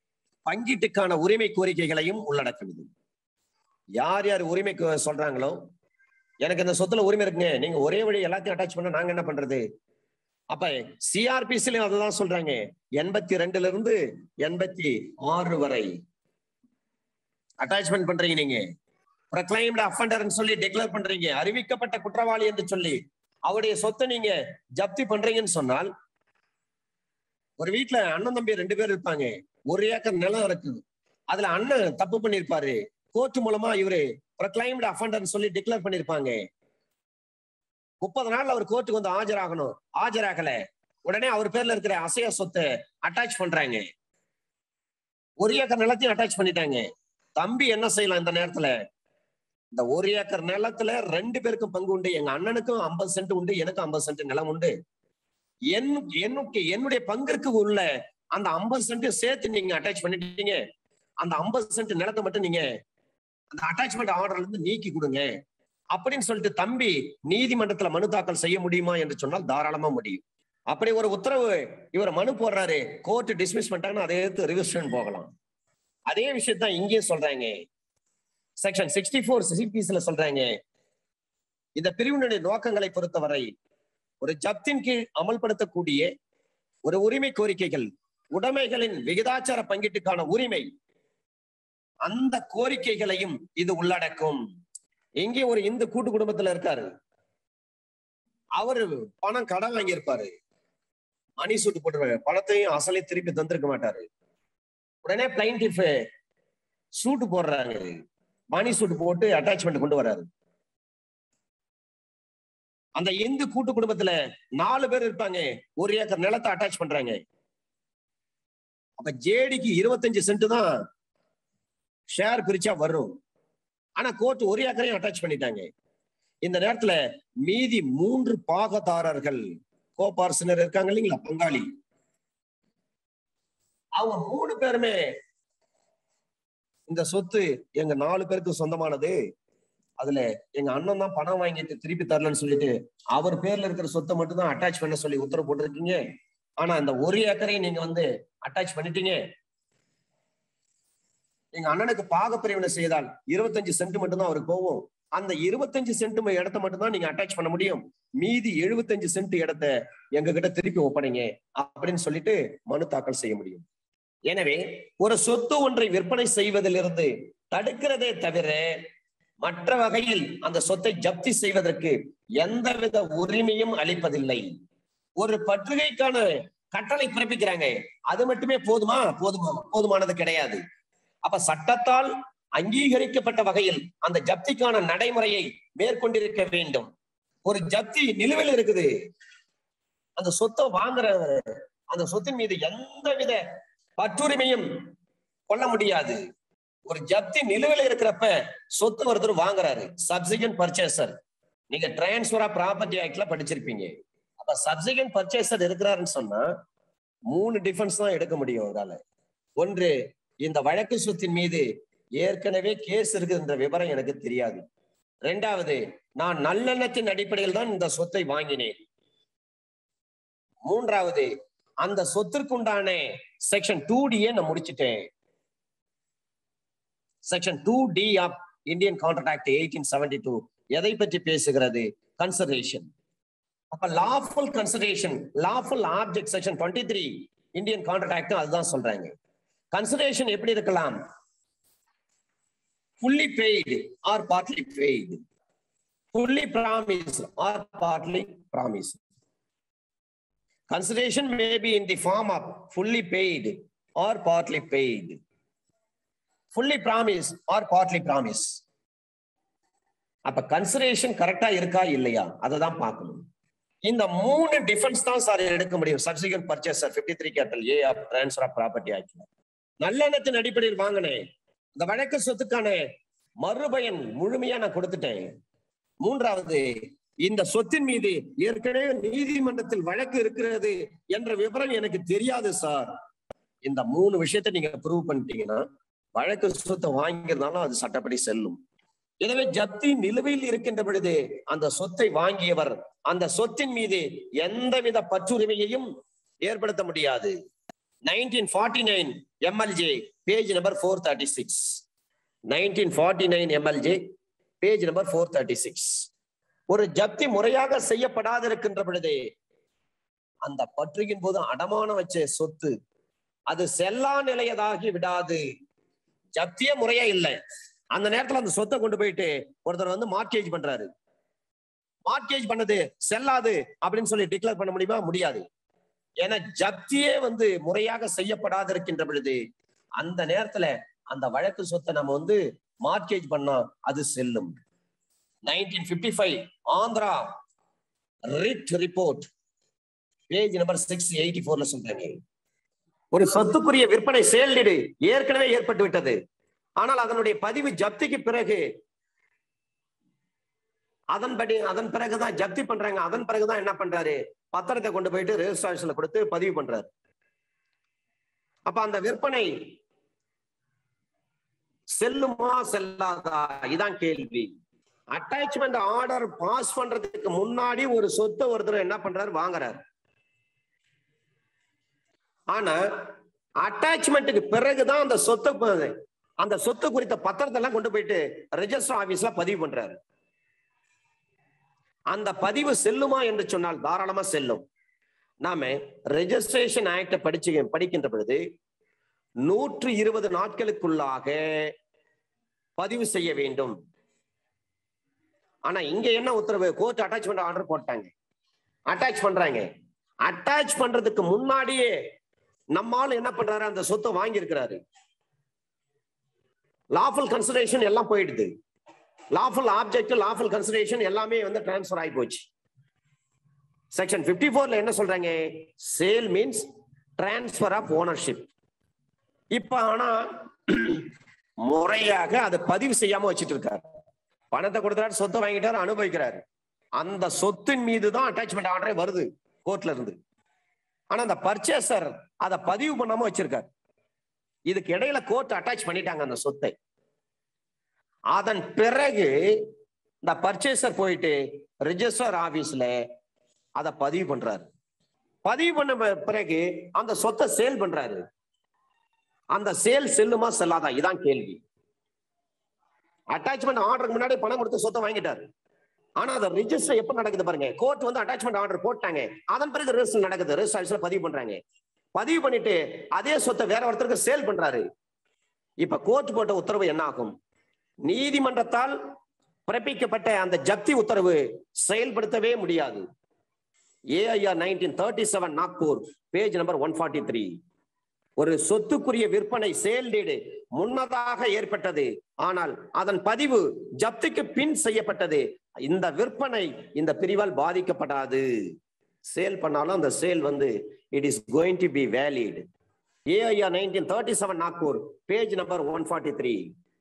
பங்கீட்டுக்கான உரிமை கோரிக்கைகளையும் உள்ளடக்குது யார் யார் உரிமை கோ- சொல்றாங்களோ எனக்கு இந்த சொத்துல உரிமை இருக்குங்க நீங்க ஒரே வழி எல்லாத்தையும் அட்டாச் பண்ண நாங்க என்ன பண்றது அப்ப சிஆர்பிசிலையும் அதுதான் சொல்றாங்க எண்பத்தி ரெண்டுல இருந்து எண்பத்தி ஆறு வரை அட்டாச்மெண்ட் பண்றீங்க நீங்க ப்ரொக்ளைம்டு அஃபண்டர்னு சொல்லி டிக்ளேர் பண்றீங்க அறிவிக்கப்பட்ட குற்றவாளி என்று சொல்லி அவருடைய சொத்தை நீங்க ஜப்தி பண்றீங்கன்னு சொன்னால் ஒரு வீட்ல அண்ணன் தம்பி ரெண்டு பேர் இருப்பாங்க ஒரு ஏக்கர் நிலம் இருக்கு அதுல அண்ணன் தப்பு பண்ணிருப்பாரு கோர்ட் மூலமா இவரு ப்ரொக்ளைம்டு அஃபண்டர்னு சொல்லி டிக்ளேர் பண்ணிருப்பாங்க முப்பது நாள்ல அவர் கோர்ட்டுக்கு வந்து ஆஜராகணும் ஆஜராகல உடனே அவர் பேர்ல இருக்கிற அசைய சொத்தை அட்டாச் பண்றாங்க ஒரு ஏக்கர் நிலத்தையும் அட்டாச் பண்ணிட்டாங்க தம்பி என்ன செய்யலாம் இந்த நேரத்துல இந்த ஒரு ஏக்கர் நிலத்துல ரெண்டு பேருக்கும் பங்கு உண்டு எங்க அண்ணனுக்கும் ஐம்பது சென்ட் உண்டு எனக்கும் ஐம்பது சென்ட் நிலம் உண்டு என் என்னுக்கு என்னுடைய பங்கிற்கு உள்ள அந்த ஐம்பது சென்ட் சேர்த்து நீங்க அட்டாச் பண்ணிட்டீங்க அந்த ஐம்பது சென்ட் நிலத்தை மட்டும் நீங்க அந்த அட்டாச்மெண்ட் ஆர்டர்ல இருந்து நீக்கி கொடுங்க அப்படின்னு சொல்லிட்டு தம்பி நீதிமன்றத்துல மனு தாக்கல் செய்ய முடியுமா என்று சொன்னால் தாராளமா முடியும் அப்படி ஒரு உத்தரவு இவர் மனு போடுறாரு கோர்ட் டிஸ்மிஸ் பண்ணிட்டாங்கன்னா அதை எடுத்து ரிவிஷன் போகலாம் அதே விஷயத்தான் இங்கேயும் சொல்றாங்க செக்ஷன் சிக்ஸ்டி ஃபோர் சிபிஸ்ல சொல்றாங்க இந்த பிரிவினுடைய நோக்கங்களை பொறுத்தவரை ஒரு ஜப்தின் கீழ் அமல்படுத்தக்கூடிய ஒரு உரிமை கோரிக்கைகள் உடைமைகளின் விகிதாச்சார பங்கீட்டுக்கான உரிமை அந்த கோரிக்கைகளையும் இது உள்ளடக்கும் இங்கே ஒரு இந்து கூட்டு குடும்பத்துல இருக்காரு அவரு பணம் கடன் வாங்கியிருப்பாரு மணி சூட்டு போட்டுருவாரு பணத்தையும் அசலையும் திருப்பி தந்திருக்க மாட்டாரு உடனே பிளைன்டிஃப் சூட்டு போடுறாங்க மணி சூட்டு போட்டு அட்டாச்மெண்ட் கொண்டு வராரு அந்த இந்து கூட்டு குடும்பத்துல நாலு பேர் இருப்பாங்க ஒரு ஏக்கர் நிலத்தை அட்டாச் பண்றாங்க அப்ப ஜேடிக்கு இருபத்தஞ்சு சென்ட் தான் ஷேர் பிரிச்சா வரும் ஆனா கோர்ட் ஒரு ஏக்கரையும் அட்டாச் பண்ணிட்டாங்க இந்த நேரத்துல மீதி மூன்று பாகதாரர்கள் கோபார்சனர் இருக்காங்க இல்லைங்களா பங்காளி அவங்க மூணு பேருமே இந்த சொத்து எங்க நாலு பேருக்கு சொந்தமானது அதுல எங்க அண்ணன் தான் பணம் வாங்கிட்டு திருப்பி தரலன்னு சொல்லிட்டு அவர் பேர்ல இருக்கிற சொத்தை மட்டும் தான் அட்டாச் பண்ண சொல்லி உத்தரவு போட்டிருக்கீங்க ஆனா அந்த ஒரு ஏக்கரையும் நீங்க வந்து அட்டாச் பண்ணிட்டீங்க எங்க அண்ணனுக்கு பாகப்பிரிவினை செய்தால் இருபத்தஞ்சு சென்ட் மட்டும் தான் அவருக்கு போகும் அந்த இருபத்தஞ்சு சென்ட் இடத்த மட்டும் தான் நீங்க அட்டாச் பண்ண முடியும் மீதி எழுபத்தஞ்சு சென்ட் இடத்த எங்க கிட்ட திருப்பி ஒப்படைங்க அப்படின்னு சொல்லிட்டு மனு தாக்கல் செய்ய முடியும் எனவே ஒரு சொத்து ஒன்றை விற்பனை செய்வதிலிருந்து தடுக்கிறதே தவிர மற்ற வகையில் அந்த சொத்தை ஜப்தி செய்வதற்கு எந்தவித உரிமையும் அளிப்பதில்லை ஒரு பற்றுகைக்கான கட்டளை பிறப்பிக்கிறாங்க அது மட்டுமே போதுமா போதுமா போதுமானது கிடையாது அப்ப சட்டத்தால் அங்கீகரிக்கப்பட்ட வகையில் அந்த ஜப்திக்கான நடைமுறையை மேற்கொண்டிருக்க வேண்டும் ஒரு ஜப்தி நிலுவையில் இருக்குது அந்த சொத்தை வாங்குறவர் அந்த சொத்தின் மீது எந்தவித பற்றுரிமையும் கொள்ள முடியாது ஒரு ஜப்தி நிலுவையில் இருக்கிறப்ப சொத்து ஒருத்தர் வாங்குறாரு சப்சிகன் பர்ச்சேசர் நீங்க டிரான்ஸ்பர் ஆஃப் ப்ராப்பர்ட்டி ஆக்ட்ல படிச்சிருப்பீங்க அப்ப சப்சிகன் பர்ச்சேசர் இருக்கிறாருன்னு சொன்னா மூணு டிஃபென்ஸ் தான் எடுக்க முடியும் அவரால ஒன்று இந்த வழக்கு சொத்தின் மீது ஏற்கனவே கேஸ் இருக்குதுன்ற விவரம் எனக்கு தெரியாது ரெண்டாவது நான் நல்லெண்ணத்தின் அடிப்படையில் தான் இந்த சொத்தை வாங்கினேன் மூன்றாவது அந்த சொத்திற்குண்டான செக்ஷன் டூ டியை நான் முடிச்சிட்டேன் section two D of Indian contract act eighteen seventy two எதை பற்றி பேசுகிறது கன்சர்வேஷன் அப்ப lawful consideration lawful object section twenty three Indian contract act அதுதான் சொல்றாங்க கன்சிடரேஷன் எப்படி இருக்கலாம் fully paid or partly paid fully promised or partly promised consideration may be in the form of fully paid or partly paid fully promised or partly promised அப்ப கன்சிடரேஷன் கரெக்டா இருக்கா இல்லையா அதை தான் பார்க்கணும் இந்த மூணு டிஃபென்ஸ் தான் சார் எடுக்க முடியும் சப்சிகன் பர்ச்சேசர் பிப்டி த்ரீ கேட்டல் A of transfer of property act நல்லெண்ணத்தின் அடிப்படையில் வாங்கினேன் இந்த வழக்கு சொத்துக்கான மறுபயன் முழுமையா நான் கொடுத்துட்டேன் மூன்றாவது இந்த சொத்தின் மீது ஏற்கனவே நீதிமன்றத்தில் வழக்கு இருக்கிறது என்ற விவரம் எனக்கு தெரியாது சார் இந்த மூணு விஷயத்தை நீங்க ப்ரூவ் பண்ணிட்டீங்கன்னா வழக்கு சொத்தை வாங்கியிருந்தாலும் அது சட்டப்படி செல்லும் எனவே ஜப்தி நிலுவையில் இருக்கின்ற பொழுது அந்த சொத்தை வாங்கியவர் அந்த சொத்தின் மீது எந்தவித பற்றுரிமையையும் ஏற்படுத்த முடியாது nineteen forty nine MLJ page number four thirty six nineteen forty nine MLJ page number four thirty six ஒரு ஜப்தி முறையாக செய்யப்படாது இருக்கின்ற பொழுது அந்த பற்றுகின் போது அடமானம் வச்ச சொத்து அது செல்லா நிலையதாகி விடாது ஜப்தியே முறையே இல்லை அந்த நேரத்துல அந்த சொத்தை கொண்டு போயிட்டு ஒருத்தர் வந்து மார்க்கேஜ் பண்றாரு மார்க்கேஜ் பண்ணது செல்லாது அப்படின்னு சொல்லி டிக்ளேர் பண்ண முடியுமா முடியாது ஏன்னா ஜப்தியே வந்து முறையாக செய்யப்படாது இருக்கின்ற பொழுது அந்த நேரத்துல அந்த வழக்கு சொத்தை நம்ம வந்து மார்க்கேஜ் பண்ணா அது செல்லும் nineteen fifty five Andhra writ report page number six eighty ஃபோர்ல சொல்றாங்க ஒரு சொத்துக்குரிய விற்பனை செயல்டீடு ஏற்கனவே ஏற்பட்டு விட்டது ஆனால் அதனுடைய பதிவு ஜப்திக்கு பிறகு அதன்படி அதன் பிறகுதான் ஜப்தி பண்றாங்க அதன் பிறகுதான் என்ன பண்றாரு பத்திரத்தை கொண்டு போயிட்டு ரெஜிஸ்ட்ரேஷன்ல கொடுத்து பதிவு பண்றாரு அப்ப அந்த விற்பனை செல்லுமா செல்லாதா இதான் கேள்வி அட்டாச்மெண்ட் ஆர்டர் பாஸ் பண்றதுக்கு முன்னாடி ஒரு சொத்தை ஒருத்தர் என்ன பண்றாரு வாங்குறாரு ஆனா அட்டாச்மெண்ட்டுக்கு பிறகுதான் அந்த சொத்தை ப- அந்த சொத்து குறித்த பத்திரத்தை எல்லாம் கொண்டு போயிட்டு ரெஜிஸ்டர் ஆபீஸ்ல பதிவு பண்றாரு அந்த பதிவு செல்லுமா என்று சொன்னால் தாராளமா செல்லும் நாம ரெஜிஸ்ட்ரேஷன் ஆக்ட படிச்சு படிக்கின்ற பொழுது நூற்று இருபது நாட்களுக்குள்ளாக பதிவு செய்ய வேண்டும் ஆனா இங்க என்ன உத்தரவு கோர்ட் அட்டாச்மெண்ட் ஆர்டர் போட்டாங்க அட்டாச் பண்றாங்க அட்டாச் பண்றதுக்கு முன்னாடியே நம்மால் என்ன பண்றாரு அந்த சொத்தை வாங்கி இருக்கிறாரு லாஃபுல் கன்சிடரேஷன் எல்லாம் போயிடுது லாஃபுல் ஆப்ஜெக்ட் லாஃபுல் கன்சிடரேஷன் எல்லாமே வந்து டிரான்ஸ்ஃபர் ஆகி போச்சு செக்ஷன் 54 ஃபோர்ல என்ன சொல்றாங்க sale means transfer of ownership இப்ப ஆனா முறையாக அதை பதிவு செய்யாம வச்சிட்டு இருக்காரு பணத்தை கொடுத்தாரு சொத்தை வாங்கிட்டாரு அனுபவிக்கிறாரு அந்த சொத்தின் மீது தான் அட்டாச்மெண்ட் ஆர்டரே வருது கோர்ட்ல இருந்து ஆனா அந்த பர்ச்சேசர் அதை பதிவு பண்ணாம வச்சிருக்காரு இதுக்கு இடையில கோர்ட் அட்டாச் பண்ணிட்டாங்க அந்த சொத்தை அதன் பிறகு இந்த பர்ச்சேசர் போயிட்டு ரிஜிஸ்டர் ஆபீஸ்ல அதை பதிவு பண்றாரு பதிவு பண்ண ப- பிறகு அந்த சொத்தை சேல் பண்றாரு அந்த சேல் செல்லுமா செல்லாதா இதான் கேள்வி அட்டாச்மெண்ட் ஆர்டருக்கு முன்னாடி பணம் கொடுத்து சொத்தை வாங்கிட்டாரு ஆனா அந்த ரிஜிஸ்டர் எப்ப நடக்குது பாருங்க கோர்ட் வந்து அட்டாச்மெண்ட் ஆர்டர் போட்டாங்க அதன் பிறகு ரெஜிஸ்டர் நடக்குது ரெஜிஸ்டர் பதிவு பண்றாங்க பதிவு பண்ணிட்டு அதே சொத்தை வேற ஒருத்தருக்கு சேல் பண்றாரு இப்ப கோர்ட் போட்ட உத்தரவு என்ன ஆகும் நீதிமன்றத்தால் பிறப்பிக்கப்பட்ட அந்த ஜப்தி உத்தரவு செயல்படுத்தவே முடியாது AIR nineteen thirty seven Nagpur page number one forty three ஒரு சொத்துக்குரிய விற்பனை செயல்டீடு முன்னதாக ஏற்பட்டது ஆனால் அதன் பதிவு ஜப்திக்கு பின் செய்யப்பட்டது இந்த விற்பனை இந்த பிரிவால் பாதிக்கப்படாது சேல் பண்ணாலும் அந்த சேல் வந்து it is going to be valid AIR nineteen thirty seven Nagpur page number one forty three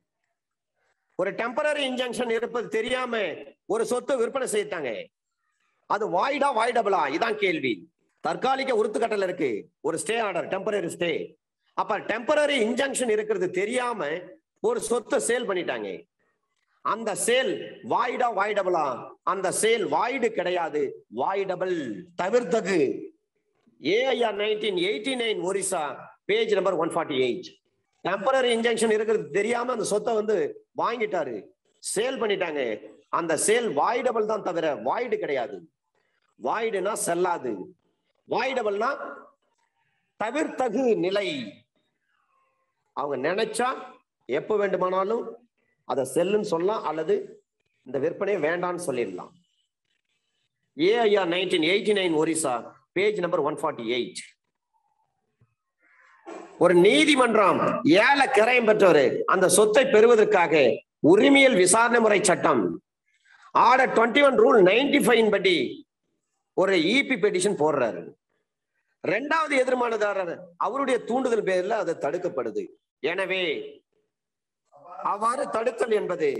ஒரு டெம்பரரி இன்ஜங்ஷன் இருப்பது தெரியாம ஒரு சொத்து விற்பனை செய்தாங்க அது வாய்டா வாய்டபிளா இதான் கேள்வி தற்காலிக உறுத்துக்கட்டல் இருக்கு ஒரு ஸ்டே ஆர்டர் டெம்பரரி ஸ்டே அப்ப டெம்பரரி இன்ஜங்ஷன் இருக்கிறது தெரியாம ஒரு சொத்தை சேல் பண்ணிட்டாங்க அந்த சேல் வாய்டா வாய்டபிளா அந்த சேல் வாய்டு கிடையாது வாய்டபிள் தவிர்த்தது AIR nineteen eighty nine Orissa page number one forty eight temporary injection இருக்கிறது தெரியாம அந்த சொத்தை வந்து வாங்கிட்டாரு சேல் பண்ணிட்டாங்க அந்த சேல் வாய்டபிள் தான் தவிர வாய்டு கிடையாது வாய்டுனா செல்லாது வாய்டபிள்னா தவிர்த்தகு நிலை அவங்க நினைச்சா எப்ப வேண்டுமானாலும் அதை செல்லுன்னு சொல்லலாம் அல்லது இந்த விற்பனை வேண்டாம்னு சொல்லிடலாம் AIR nineteen eighty nine Orissa page number one forty eight ஒரு நீதிமன்றம் ஏல கிரயம் பெற்றவர் அந்த சொத்தை பெறுவதற்காக உரிமையல் விசாரணை முறை சட்டம் order twenty one rule ninety five படி ஒரு இபி பெட்டிஷன் போடுறாரு ரெண்டாவது எதிர்மானதாரர் அவருடைய தூண்டுதல் பேர்ல அது தடுக்கப்படுது எனவே அவ்வாறு தடுத்தல் என்பது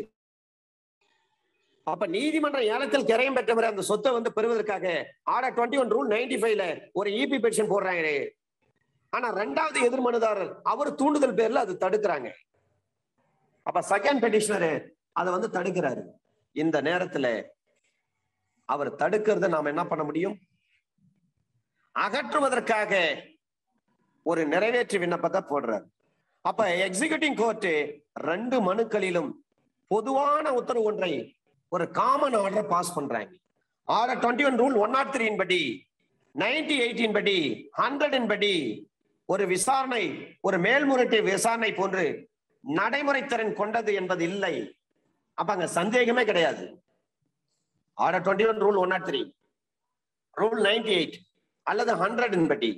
அப்ப நீதிமன்றம் ஏலத்தில் கிரயம் பெற்றவர் அந்த சொத்தை வந்து பெறுவதற்காக order twenty one rule ninety ஃபைவ்ல ஒரு இபி பெட்டிஷன் போடுறாங்க ஆனா ரெண்டாவது எதிர்மனுதாரர் அவர் தூண்டுதல் பேர்ல அது தடுக்கிறாங்க அப்ப செகண்ட் பெட்டிஷனர் அதை வந்து தடுக்கிறாரு இந்த நேரத்துல அவர் தடுக்கிறத நாம என்ன பண்ண முடியும் அகற்றுவதற்காக ஒரு நிறைவேற்று விண்ணப்பத்தை போடுறார் அப்ப எக்ஸிகியூட்டிவ் கோர்ட் ரெண்டு மனுக்களிலும் பொதுவான உத்தரவு ஒன்றை ஒரு காமன் ஆர்டர் பாஸ் பண்றாங்க order twenty one rule one not த்ரீன் படி நைன்டி எயிட்டின் படி ஹண்ட்ரடின் படி ஒரு விசாரணை ஒரு மேல்முறையீட்டு விசாரணை போன்று நடைமுறை திறன் கொண்டது என்பது இல்லை அப்ப அங்க சந்தேகமே கிடையாது order twenty one rule one not three rule ninety eight அல்லது ஹண்ட்ரடின் படி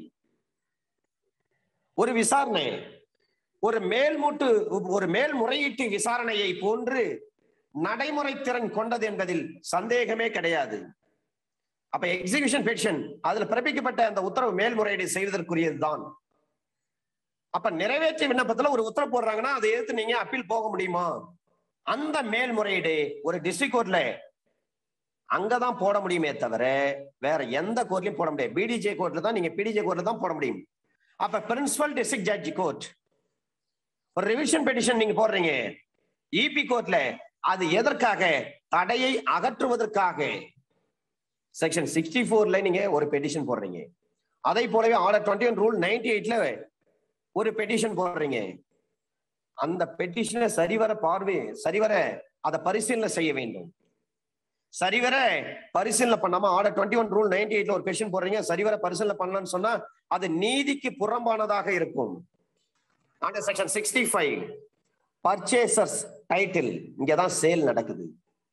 ஒரு விசாரணை ஒரு மேல்மூட்டு ஒரு மேல்முறையீட்டு விசாரணையை போன்று நடைமுறை திறன் கொண்டது என்பதில் சந்தேகமே கிடையாது அப்ப எக்ஸிகியூஷன் பெட்டிஷன் அதுல பிறப்பிக்கப்பட்ட அந்த உத்தரவு மேல்முறையீடு செய்வதற்குரியதுதான் அப்ப நிறைவேற்ற விண்ணப்பத்துல ஒரு உத்தரவு போடுறாங்கன்னா அதை எதிர்த்து நீங்க அப்பீல் போக முடியுமா அந்த மேல்முறையீடு ஒரு டிஸ்ட்ரிக்ட் கோர்ட்ல அங்கதான் போட முடியுமே தவிர வேற எந்த கோர்ட்லயும் போட முடியாது பிடிஜே கோர்ட்ல தான் நீங்க பிடிஜே கோர்ட்ல தான் போட முடியும் அப்ப பிரின்சிபல் டிஸ்ட்ரிக்ட் ஜட்ஜ் கோர்ட் ஒரு ரிவிஷன் பெட்டிஷன் நீங்க போடுறீங்க இபி கோர்ட்ல அது எதற்காக தடையை அகற்றுவதற்காக செக்ஷன் சிக்ஸ்டி ஃபோர்ல நீங்க ஒரு பெட்டிஷன் போடுறீங்க அதை போலவே order twenty one rule ninety எயிட்ல ஒரு பெட்டிஷன் போடுறீங்க அந்த பெட்டிஷனை சரிவர பார்வை சரிவர அதை பரிசீலனை செய்ய வேண்டும் சரிவர பரிசீலனை பண்ணாம order twenty one rule ninety எயிட்ல ஒரு பெட்டிஷன் போடுறீங்க சரிவர பரிசீலனை பண்ணலாம்னு சொன்னா அது நீதிக்கு புறம்பானதாக இருக்கும் under section sixty five purchasers title இங்கதான் சேல் நடக்குது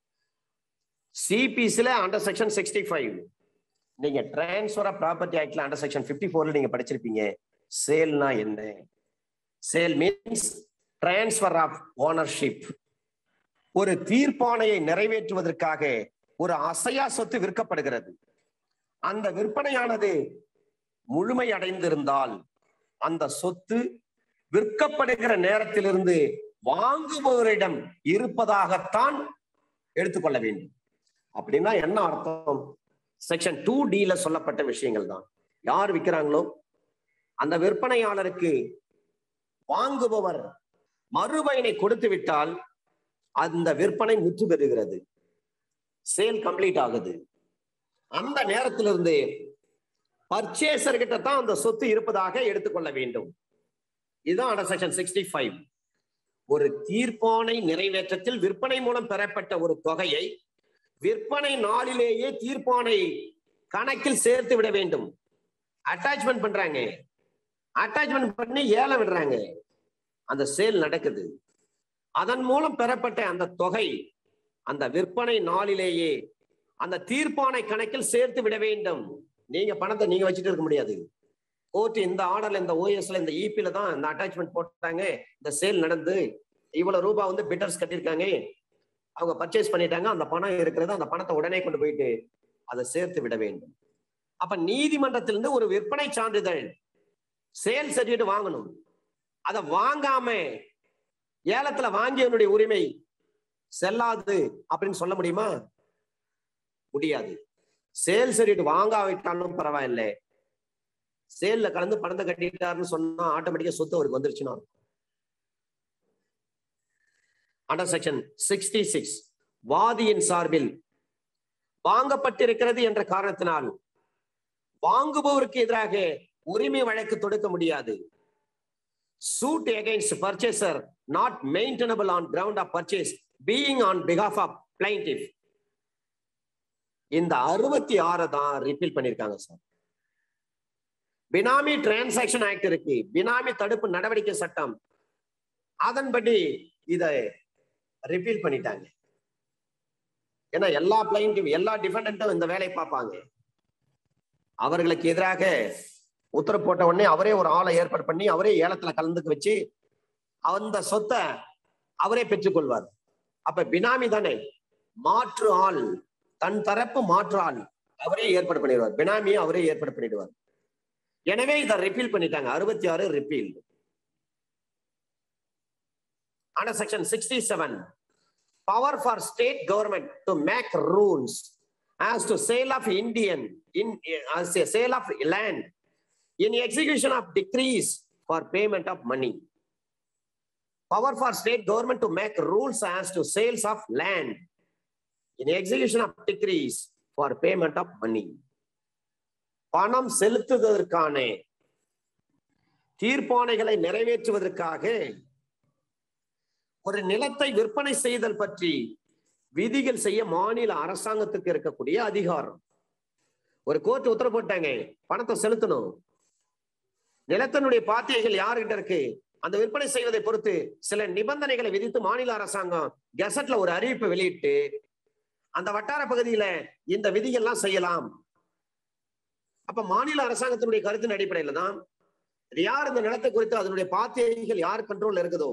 சிபிஸ்ல அண்டர் செக்ஷன் சிக்ஸ்டி ஃபைவ் நீங்க டிரான்ஸ்பர் ஆஃப் ப்ராப்பர்ட்டி ஆக்ட்ல அண்டர் செக்ஷன் பிப்டி ஃபோர்ல நீங்க படிச்சிருப்பீங்க சேல்னா என்ன sale means transfer of ownership ஒரு தீர்ப்பாணையை நிறைவேற்றுவதற்காக ஒரு அசையா சொத்து விற்கப்படுகிறது அந்த விற்பனையானது முழுமை அடைந்திருந்தால் அந்த சொத்து விற்கப்படுகிற நேரத்திலிருந்து வாங்குபவரிடம் இருப்பதாகத்தான் எடுத்துக்கொள்ள வேண்டும் அப்படின்னா என்ன அர்த்தம் செக்ஷன் டூ டில சொல்லப்பட்ட விஷயங்கள் தான் யார் விற்கிறாங்களோ அந்த விற்பனையாளருக்கு வாங்குபவர் மறுபயனை கொடுத்து விட்டால் அந்த விற்பனை முற்று பெறுகிறது சேல் கம்ப்ளீட் ஆகுது அந்த நேரத்திலிருந்து பர்ச்சேசர் கிட்ட தான் அந்த சொத்து இருப்பதாக எடுத்துக்கொள்ள வேண்டும் இதுதான் அண்டர் செக்ஷன் சிக்ஸ்டி ஃபைவ் ஒரு தீர்ப்பானை நிறைவேற்றத்தில் விற்பனை மூலம் பெறப்பட்ட ஒரு தொகையை விற்பனை நாளிலேயே தீர்ப்பானை கணக்கில் சேர்த்து விட வேண்டும் அட்டாச்மெண்ட் பண்றாங்க அட்டாச்மெண்ட் பண்ணி ஏலம் விடுறாங்க அந்த சேல் நடக்குது அதன் மூலம் பெறப்பட்ட அந்த தொகை அந்த விற்பனை நாளிலேயே அந்த தீர்ப்பானை கணக்கில் சேர்த்து விட வேண்டும் நீங்க பணத்தை நீங்க வச்சுட்டு இருக்க முடியாது கோர்ட் இந்த ஆர்டர்ல இந்த ஓஎஸ்ல இந்த இபில தான் இந்த அட்டாச்மெண்ட் போட்டாங்க இந்த சேல் நடந்து இவ்வளவு ரூபாய் வந்து பிட்டர்ஸ் கட்டியிருக்காங்க அவங்க பர்ச்சேஸ் பண்ணிட்டாங்க அந்த பணம் இருக்கிறது அந்த பணத்தை உடனே கொண்டு போயிட்டு அதை சேர்த்து விட வேண்டும் அப்ப நீதிமன்றத்திலிருந்து ஒரு விற்பனை சான்றிதழ் சேல் சர்டிஃபிகேட் வாங்கணும் அதை வாங்காம ஏலத்துல வாங்கியவனுடைய உரிமை செல்லாது அப்படின்னு சொல்ல முடியுமா முடியாது சேல் சர்டிஃபிகேட் வாங்காவிட்டாலும் பரவாயில்ல சேல்ல கலந்து பணத்தை கட்டிட்டாருன்னு சொன்னா ஆட்டோமேட்டிக்கா சொத்து அவருக்கு வந்துருச்சுன்னா அண்டர் செக்ஷன் சிக்ஸ்டி சிக்ஸ் வாதியின் சார்பில் வாங்கப்பட்டிருக்கிறது என்ற காரணத்தினால் வாங்குபவருக்கு எதிராக உரிமை வழக்கு தொடுக்க முடியாது suit against purchaser not maintainable on ground of purchase being on behalf of plaintiff இந்த அறுபத்தி ஆறை தான் ரிப்பீல் பண்ணிருக்காங்க சார் பினாமி டிரான்சாக்ஷன் ஆக்ட் இருக்கு பினாமி தடுப்பு நடவடிக்கை சட்டம் அதன்படி இதை ரிப்பீல் பண்ணிட்டாங்க ஏன்னா எல்லா பிளைண்ட்டும் எல்லா டிஃபெண்டும் இந்த வேலையை பார்ப்பாங்க அவர்களுக்கு எதிராக உத்தரவு போட்ட உடனே அவரே ஒரு ஆளை ஏற்பாடு பண்ணி அவரே ஏலத்துல கலந்துக்க வச்சு அந்த சொத்தை அவரே பெற்றுக்கொள்வார் அப்ப பினாமி தானே மாற்று ஆள் தன் தரப்பு மாற்று ஆள் அவரே ஏற்பாடு பண்ணிடுவார் பினாமியை அவரே ஏற்பாடு பண்ணிடுவார் எனவே இதை ரிப்பீல் பண்ணிட்டாங்க அறுபத்தி ஆறு repeal under section 67 power for state government to make rules as to sale of indian in as a sale of land in execution of decrees for payment of money power for state government to make rules as to sales of land in execution of decrees for payment of money பணம் செலுத்துவதற்கான தீர்ப்பாணைகளை நிறைவேற்றுவதற்காக ஒரு நிலத்தை விற்பனை செய்தல் பற்றி விதிகள் செய்ய மாநில அரசாங்கத்துக்கு இருக்கக்கூடிய அதிகாரம் ஒரு கோர்ட் உத்தரவு போட்டாங்க பணத்தை செலுத்தணும் நிலத்தினுடைய பாத்தியங்கள் யாருகிட்ட இருக்கு அந்த விற்பனை செய்வதை பொறுத்து சில நிபந்தனைகளை விதித்து மாநில அரசாங்கம் கெசட்ல ஒரு அறிவிப்பை வெளியிட்டு அந்த வட்டார பகுதியில இந்த விதிகள்லாம் செய்யலாம் அப்ப மாநில அரசாங்கத்தினுடைய கருத்தின் அடிப்படையில தான் யார் இந்த நிலத்தை குறித்து அதனுடைய பாத்தியங்கள் யார் கண்ட்ரோல் இருக்குதோ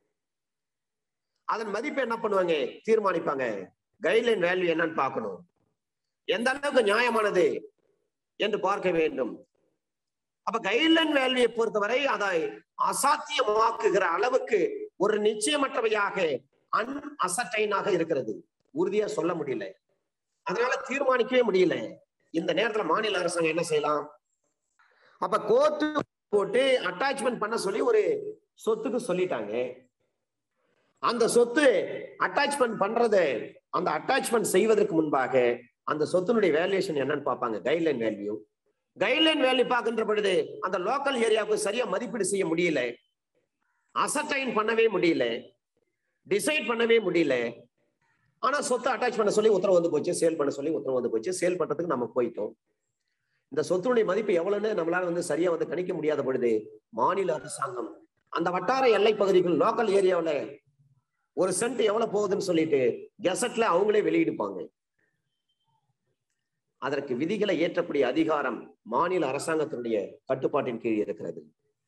அதன் மதிப்பு என்ன பண்ணுவாங்க தீர்மானிப்பாங்க கைட்லைன் வேல்யூ என்னன்னு பார்க்கணும் எந்த அளவுக்கு நியாயமானது என்று பார்க்க வேண்டும் அப்ப கைட்லைன் வேல்யூயை பொறுத்தவரை அதை அசாத்தியமாக்குகிற அளவுக்கு ஒரு நிச்சயமற்றவையாக அன் அசட்டைனாக இருக்கிறது உறுதியா சொல்ல முடியல அதனால தீர்மானிக்கவே முடியல இந்த நேரத்துல மாநில அரசாங்கம் என்ன செய்யலாம் அப்ப கோர்ட்டு போட்டு அட்டாச்மெண்ட் பண்ண சொல்லி ஒரு சொத்துக்கு சொல்லிட்டாங்க அந்த சொத்து அட்டாச்மெண்ட் பண்றது அந்த அட்டாச்மெண்ட் செய்வதற்கு முன்பாக அந்த சொத்தினுடைய வேல்யூஷன் என்னன்னு பார்ப்பாங்க கைட்லைன் வேல்யூ கைட்லைன் வேல்யூ பார்க்கின்ற பொழுது அந்த லோக்கல் ஏரியாவுக்கு சரியா மதிப்பீடு செய்ய முடியல அசட்டைன் பண்ணவே முடியல டிசைட் பண்ணவே முடியல ஆனா சொத்தை அட்டாச் பண்ண சொல்லி உத்தரவு வந்து போச்சு சேல் பண்ண சொல்லி உத்தரவு வந்து போச்சு சேல் பண்றதுக்கு நம்ம போயிட்டோம் இந்த சொத்துடைய மதிப்பு எவ்வளவுன்னு நம்மளால வந்து சரியா வந்து கணிக்க முடியாத பொழுது மாநில அரசாங்கம் அந்த வட்டார எல்லை பகுதிகள் லோக்கல் ஏரியாவுல ஒரு சென்ட் எவ்வளவு போகுதுன்னு சொல்லிட்டு கெசட்ல அவங்களே வெளியிடுப்பாங்க அதற்கு விதிகளை ஏற்றக்கூடிய அதிகாரம் மாநில அரசாங்கத்தினுடைய கட்டுப்பாட்டின் கீழ் இருக்கிறது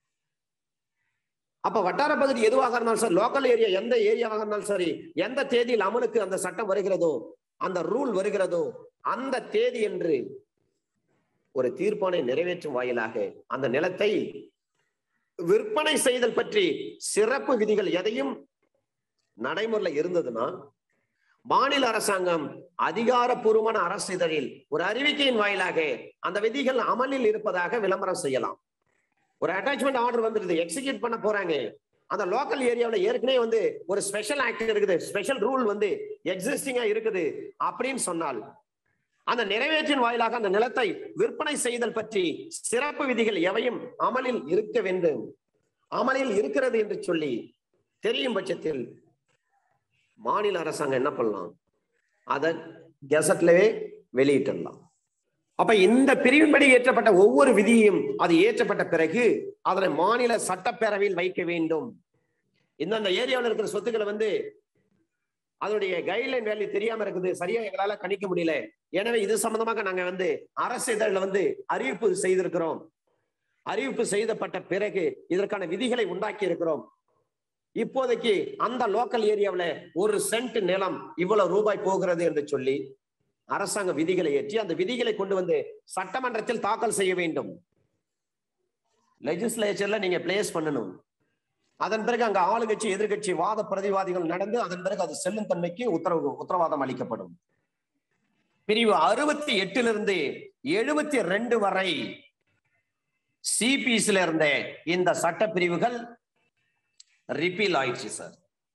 அப்ப வட்டார பகுதி எதுவாக இருந்தாலும் சரி லோக்கல் ஏரியா எந்த ஏரியாவாக இருந்தாலும் சரி எந்த தேதியில் அமலுக்கு அந்த சட்டம் வருகிறதோ அந்த ரூல் வருகிறதோ அந்த தேதி என்று ஒரு தீர்ப்பானை நிறைவேற்றும் வாயிலாக அந்த நிலத்தை விற்பனை செய்தல் பற்றி சிறப்பு விதிகள் எதையும் நடைமுறையில் இருந்ததுன்னா மாநில அரசாங்கம் அதிகாரப்பூர்வமான அரசு இதழில் ஒரு அறிவிக்கையின் வாயிலாக அந்த விதிகள் அமலில் இருப்பதாக விளம்பரம் செய்யலாம் ஒரு அட்டாச்மெண்ட் ஆர்டர் வந்துருது எக்ஸிக்யூட் பண்ண போறாங்க அந்த லோக்கல் ஏரியாவில் ஏற்கனவே வந்து ஒரு ஸ்பெஷல் ஆக்ட் இருக்குது ஸ்பெஷல் ரூல் வந்து எக்ஸிஸ்டிங்கா இருக்குது அப்படின்னு சொன்னால் அந்த நிறைவேற்றின் வாயிலாக அந்த நிலத்தை விற்பனை செய்தல் பற்றி சிறப்பு விதிகள் எவையும் அமலில் இருக்க வேண்டும் அமலில் இருக்கிறது என்று சொல்லி தெரியும் பட்சத்தில் மாநில அரசாங்கம் என்ன பண்ணலாம் அதை கெசட்லவே வெளியிட்டுடலாம் அப்ப இந்த பிரிவின்படி ஏற்றப்பட்ட ஒவ்வொரு விதியையும் அது ஏற்றப்பட்ட பிறகு அதனை மாநில சட்டப்பேரவையில் வைக்க வேண்டும் இந்தந்த ஏரியாவில் இருக்கிற சொத்துக்களை வந்து அதனுடைய கைட்லைன் வேல்யூ தெரியாம இருக்குது சரியா எங்களால கணிக்க முடியல எனவே இது சம்பந்தமாக நாங்க வந்து அரசு இதழில் வந்து அறிவிப்பு செய்திருக்கிறோம் அறிவிப்பு செய்தப்பட்ட பிறகு இதற்கான விதிகளை உண்டாக்கி இருக்கிறோம் இப்போதைக்கு அந்த லோக்கல் ஏரியாவுல ஒரு சென்ட் நிலம் இவ்வளவு ரூபாய் போகிறது என்று சொல்லி அரசாங்க விதிகளை ஏற்றி அந்த விதிகளை கொண்டு வந்து சட்டமன்றத்தில் தாக்கல் செய்ய வேண்டும் லெஜிஸ்லேச்சர்ல நீங்க பிளேஸ் பண்ணணும் அதன் பிறகு அங்க ஆளுங்கட்சி எதிர்கட்சி வாத பிரதிவாதிகள் நடந்து அதன் பிறகு அது செல்லும் தன்மைக்கு உத்தரவு உத்தரவாதம் அளிக்கப்படும் பிரிவு அறுபத்தி எட்டிலிருந்து எழுபத்தி ரெண்டு வரை சிபிஸ்ல இருந்த இந்த சட்ட பிரிவுகள் ரிப்பீல் ஆயிடுச்சு சார்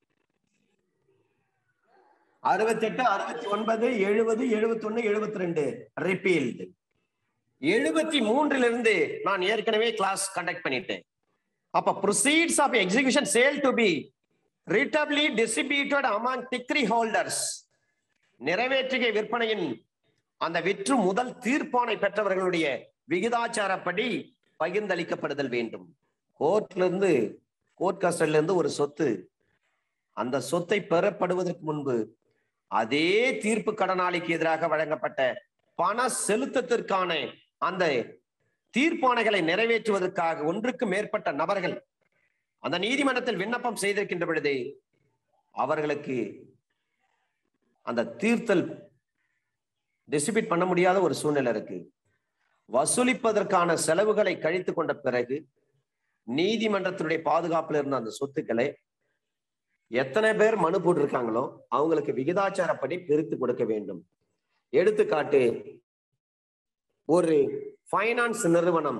அறுபத்தெட்டு அறுபத்தி ஒன்பது எழுபது எழுபத்தி ஒன்னு எழுபத்தி ரெண்டு ரிப்பீல்டு எழுபத்தி மூன்றிலிருந்து நான் ஏற்கனவே கிளாஸ் கண்டக்ட் பண்ணிட்டேன் அப்ப proceeds of execution sale to be rateably distributed among decree holders நிறைவேற்றுகை விற்பனையின் அந்த விற்று முதல் தீர்ப்பானை பெற்றவர்களுடைய விகிதாச்சாரப்படி பகிர்ந்தளிக்கப்படுதல் வேண்டும் கோர்ட்ல இருந்து கோர்ட் கஸ்டடில இருந்து ஒரு சொத்து அந்த சொத்தை பெறப்படுவதற்கு முன்பு அதே தீர்ப்பு கடனாளிக்கு எதிராக வழங்கப்பட்ட பண செலுத்தத்திற்கான அந்த தீர்ப்பாணைகளை நிறைவேற்றுவதற்காக ஒன்றுக்கு மேற்பட்ட நபர்கள் அந்த நீதிமன்றத்தில் விண்ணப்பம் செய்திருக்கின்ற பொழுது அவர்களுக்கு அந்த தீர்த்தல் டிஸ்ட்ரிபியூட் பண்ண முடியாத ஒரு சூழ்நிலை இருக்கு வசூலிப்பதற்கான செலவுகளை கழித்து கொண்ட பிறகு நீதிமன்றத்தினுடைய பாதுகாப்புல இருந்த அந்த சொத்துக்களை எத்தனை பேர் மனு போட்டிருக்காங்களோ அவங்களுக்கு விகிதாச்சாரப்படி பிரித்து கொடுக்க வேண்டும் எடுத்துக்காட்டு ஒரு ஃபைனான்ஸ் நிறுவனம்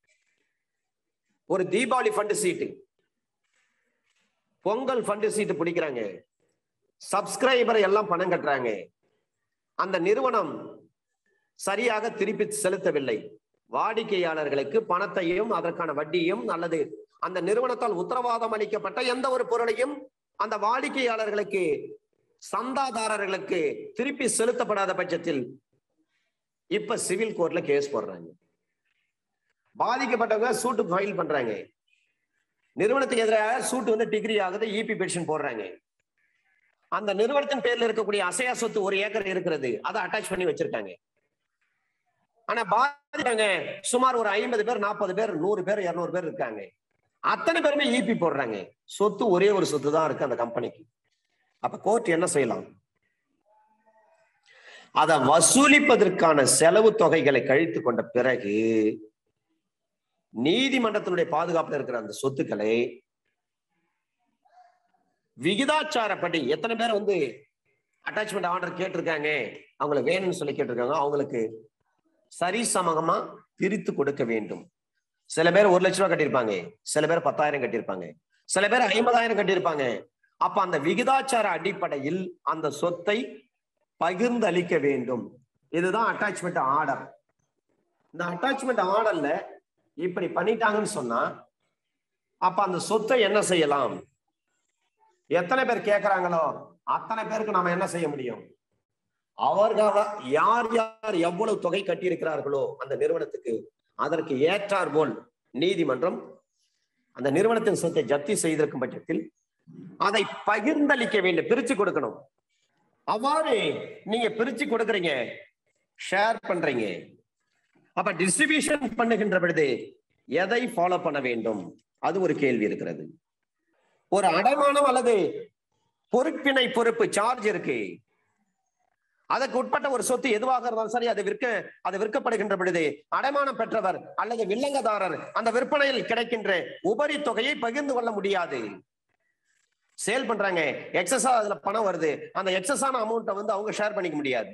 ஒரு தீபாவளி ஃபண்டு சீட்டு பொங்கல் ஃபண்டு சீட்டு பிடிக்கிறாங்க சப்ஸ்கிரைபர் எல்லாம் பணம் கட்டுறாங்க அந்த நிறுவனம் சரியாக திருப்பி செலுத்தவில்லை வாடிக்கையாளர்களுக்கு பணத்தையும் அதற்கான வட்டியும் அல்லது அந்த நிறுவனத்தால் உத்தரவாதம் அளிக்கப்பட்ட எந்த ஒரு பொருளையும் அந்த வாடிக்கையாளர்களுக்கு சந்தாதாரர்களுக்கு திருப்பி செலுத்தப்படாத பட்சத்தில் இப்ப சிவில் கோர்ட்ல கேஸ் போடுறாங்க பாதிக்கப்பட்டவங்க சூட்டு ஃபைல் பண்றாங்க நிறுவனத்துக்கு எதிராக சூட்டு வந்து டிகிரி ஆகுது இபி பெட்டிஷன் போடுறாங்க அந்த நிறுவனத்தின் பேர்ல இருக்கக்கூடிய அசையா சொத்து ஒரு ஏக்கர் இருக்கிறது அதை அட்டாச் பண்ணி வச்சிருக்காங்க ஆனா பாதிட்டாங்க சுமார் ஒரு ஐம்பது பேர் நாற்பது பேர் நூறு பேர் இருநூறு பேர் இருக்காங்க அத்தனை பேருமே இபி போடுறாங்க சொத்து ஒரே ஒரு சொத்து தான் இருக்கு அந்த கம்பெனிக்கு அப்ப கோர்ட் என்ன செய்யலாம் அதை வசூலிப்பதற்கான செலவு தொகைகளை கழித்து கொண்ட பிறகு நீதிமன்றத்தினுடைய பாதுகாப்புல இருக்கிற அந்த சொத்துக்களை விகிதாச்சாரப்படி எத்தனை பேர் வந்து அட்டாச்மெண்ட் ஆர்டர் கேட்டிருக்காங்க அவங்களை வேணும்னு சொல்லி கேட்டிருக்காங்க அவங்களுக்கு சரிசமகமா பிரித்து கொடுக்க வேண்டும் சில பேர் ஒரு லட்ச ரூபாய் கட்டியிருப்பாங்க சில பேர் பத்தாயிரம் கட்டியிருப்பாங்க சில பேர் ஐம்பதாயிரம் கட்டியிருப்பாங்க அப்ப அந்த விகிதாச்சார அடிப்படையில் அந்த சொத்தை பகிர்ந்து அளிக்க வேண்டும் இதுதான் அட்டாச்மெண்ட் ஆர்டர் இந்த அட்டாச்மெண்ட் ஆர்டர்ல இப்படி பண்ணிட்டாங்கன்னு சொன்னா அப்ப அந்த சொத்தை என்ன செய்யலாம் எத்தனை பேர் கேட்கறாங்களோ அத்தனை பேருக்கு நாம என்ன செய்ய முடியும் அவர்கள் யார் யார் எவ்வளவு தொகை கட்டியிருக்கிறார்களோ அந்த நிறுவனத்துக்கு அதற்கு ஏற்றார் போல் நீதிமன்றம் அந்த நிறுவனத்தின் சொத்தை ஜப்தி செய்திருக்கும் பட்சத்தில் அதை பகிர்ந்தளிக்க வேண்டும் பிரிச்சு கொடுக்கணும் அவ்வாறு நீங்க பிரிச்சு கொடுக்குறீங்க ஷேர் பண்றீங்க அப்ப டிஸ்ட்ரிபியூஷன் பண்ணுகின்ற பொழுது எதை ஃபாலோ பண்ண வேண்டும் அது ஒரு கேள்வி இருக்கிறது ஒரு அடைமானம் அல்லது பொறுப்பினை பொறுப்பு சார்ஜ் இருக்கு அதற்கு உட்பட்ட ஒரு சொத்து எதுவாக இருந்தாலும் சரி அது விற்க அது விற்கப்படுகின்ற பொழுது அடைமானம் பெற்றவர் அல்லது வில்லங்கதாரர் அந்த விற்பனையில் கிடைக்கின்ற உபரி தொகையை பகிர்ந்து கொள்ள முடியாது சேல் பண்றாங்க எக்ஸஸா அதுல பணம் வருது அந்த எக்ஸஸான அமௌண்ட்டை வந்து அவங்க ஷேர் பண்ணிக்க முடியாது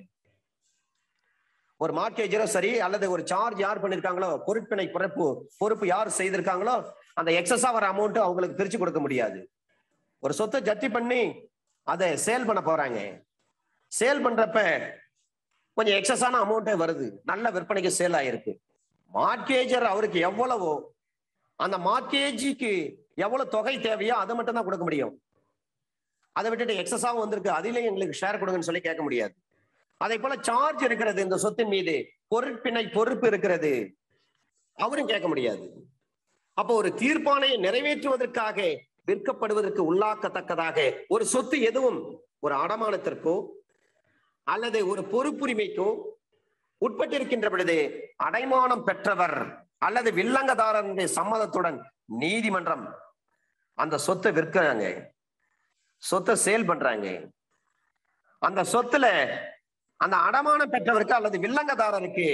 ஒரு மார்க்கேஜரோ சரி அல்லது ஒரு சார்ஜ் யார் பண்ணிருக்காங்களோ பொறுப்பினை பொறுப்பு பொறுப்பு யார் செய்திருக்காங்களோ அந்த எக்ஸஸா வர அமௌண்ட் அவங்களுக்கு பிரிச்சு கொடுக்க முடியாது ஒரு சொத்தை ஜப்தி பண்ணி அதை சேல் பண்ண போறாங்க சேல் பண்றப்ப கொஞ்சம் எக்ஸஸான அமௌண்ட்டே வருது நல்ல விற்பனைக்கு சேல் ஆயிருக்கு மார்க்கேஜர் அவருக்கு எவ்வளவோ அந்த மார்க்கேஜிக்கு எவ்வளவு தொகை தேவையோ அதை மட்டும் தான் கொடுக்க முடியும் அதை விட்டுட்டு எக்ஸஸாவும் வந்திருக்கு அதிலையும் எங்களுக்கு ஷேர் கொடுங்கன்னு சொல்லி கேட்க முடியாது அதே போல சார்ஜ் இருக்கிறது இந்த சொத்தின் மீது பொறுப்பினை பொறுப்பு இருக்கிறது அவரும் கேட்க முடியாது அப்போ ஒரு தீர்ப்பானையை நிறைவேற்றுவதற்காக விற்கப்படுவதற்கு உள்ளாக்கத்தக்கதாக ஒரு சொத்து எதுவும் ஒரு அடமானத்திற்கோ அல்லது ஒரு பொறுப்புரிமைக்கோ உட்பட்டிருக்கின்ற பொழுது அடைமானம் பெற்றவர் அல்லது வில்லங்கதாரனுடைய சம்மதத்துடன் நீதிமன்றம் அந்த சொத்தை விற்கிறாங்க சொத்தை சேல் பண்றாங்க அந்த சொத்துல அந்த அடமானம் பெற்றவருக்கு அல்லது வில்லங்கதாரருக்கு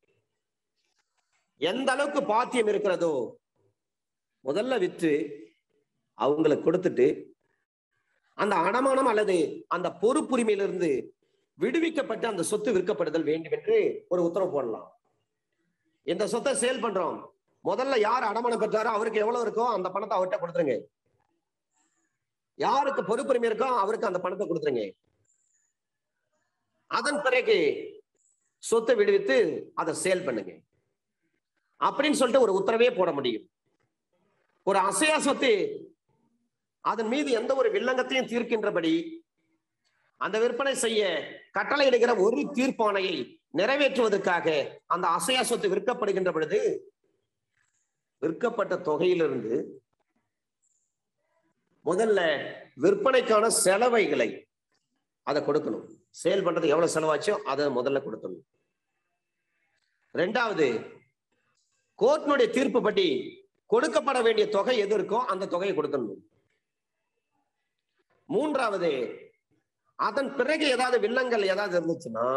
எந்த அளவுக்கு பாத்தியம் இருக்கிறதோ முதல்ல விற்று அவங்களுக்கு கொடுத்துட்டு அந்த அடமானம் அல்லது அந்த பொறுப்புரிமையிலிருந்து விடுவிக்கப்பட்டு அந்த சொத்து விற்கப்படுதல் வேண்டும் என்று ஒரு உத்தரவு போடலாம் இந்த சொத்தை சேல் பண்றோம் முதல்ல யார் அடமானம் பெற்றாரோ அவருக்கு எவ்வளவு இருக்கோ அந்த பணத்தை அவர்கிட்ட கொடுத்துருங்க யாருக்கு பொறுப்புரிமை இருக்கோ அவருக்கு அந்த பணத்தை கொடுத்துருங்க அதன் பிறகு சொத்தை விடுவித்து அதை சேல் பண்ணுங்க அப்படின்னு சொல்லிட்டு ஒரு உத்தரவே போட முடியும் ஒரு அசையா சொத்து அதன் மீது எந்த ஒரு வில்லங்கத்தையும் தீர்க்கின்றபடி அந்த விற்பனை செய்ய கட்டளை இடுகிற ஒரு தீர்ப்பானையை நிறைவேற்றுவதற்காக அந்த அசையா சொத்து விற்கப்படுகின்ற பொழுது விற்கப்பட்ட தொகையிலிருந்து முதல்ல விற்பனைக்கான செலவைகளை அதை கொடுக்கணும் சேல் பண்றது எவ்வளவு செலவாச்சோ அதை முதல்ல கொடுக்கணும் ரெண்டாவது கோர்ட்டினுடைய தீர்ப்பு படி கொடுக்கப்பட வேண்டிய தொகை எது இருக்கோ அந்த தொகையை கொடுக்கணும் மூன்றாவது அதன் பிறகு ஏதாவது வில்லங்கள் ஏதாவது இருந்துச்சுன்னா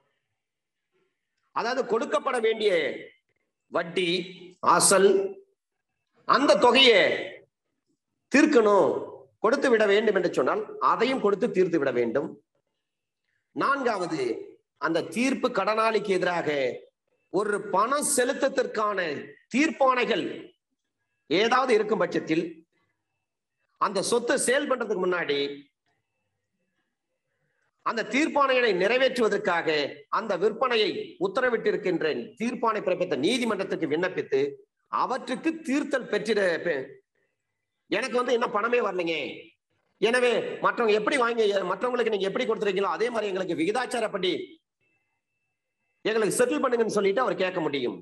அதாவது கொடுக்கப்பட வேண்டிய வட்டி அசல் அந்த தொகையை தீர்க்கணும் கொடுத்து விட வேண்டும் என்று சொன்னால் அதையும் கொடுத்து தீர்த்து விட வேண்டும் நான்காவது அந்த தீர்ப்பு கடனாளிக்கு எதிராக ஒரு பணம் செலுத்தத்திற்கான தீர்ப்பானைகள் ஏதாவது இருக்கும் பட்சத்தில் அந்த சொத்தை சேல் பண்றதுக்கு முன்னாடி அந்த தீர்ப்பாணைகளை நிறைவேற்றுவதற்காக அந்த விற்பனையை உத்தரவிட்டிருக்கின்ற தீர்ப்பாணை பிறப்பித்த நீதிமன்றத்துக்கு விண்ணப்பித்து அவற்றுக்கு தீர்த்தல் பெற்றிட பெ- எனக்கு வந்து என்ன பணமே வரலைங்க எனவே மற்றவங்க எப்படி வாங்கி மற்றவங்களுக்கு நீங்க எப்படி கொடுத்துருக்கீங்களோ அதே மாதிரி எங்களுக்கு விகிதாச்சாரப்படி எங்களுக்கு செட்டில் பண்ணுங்கன்னு சொல்லிட்டு அவர் கேட்க முடியும்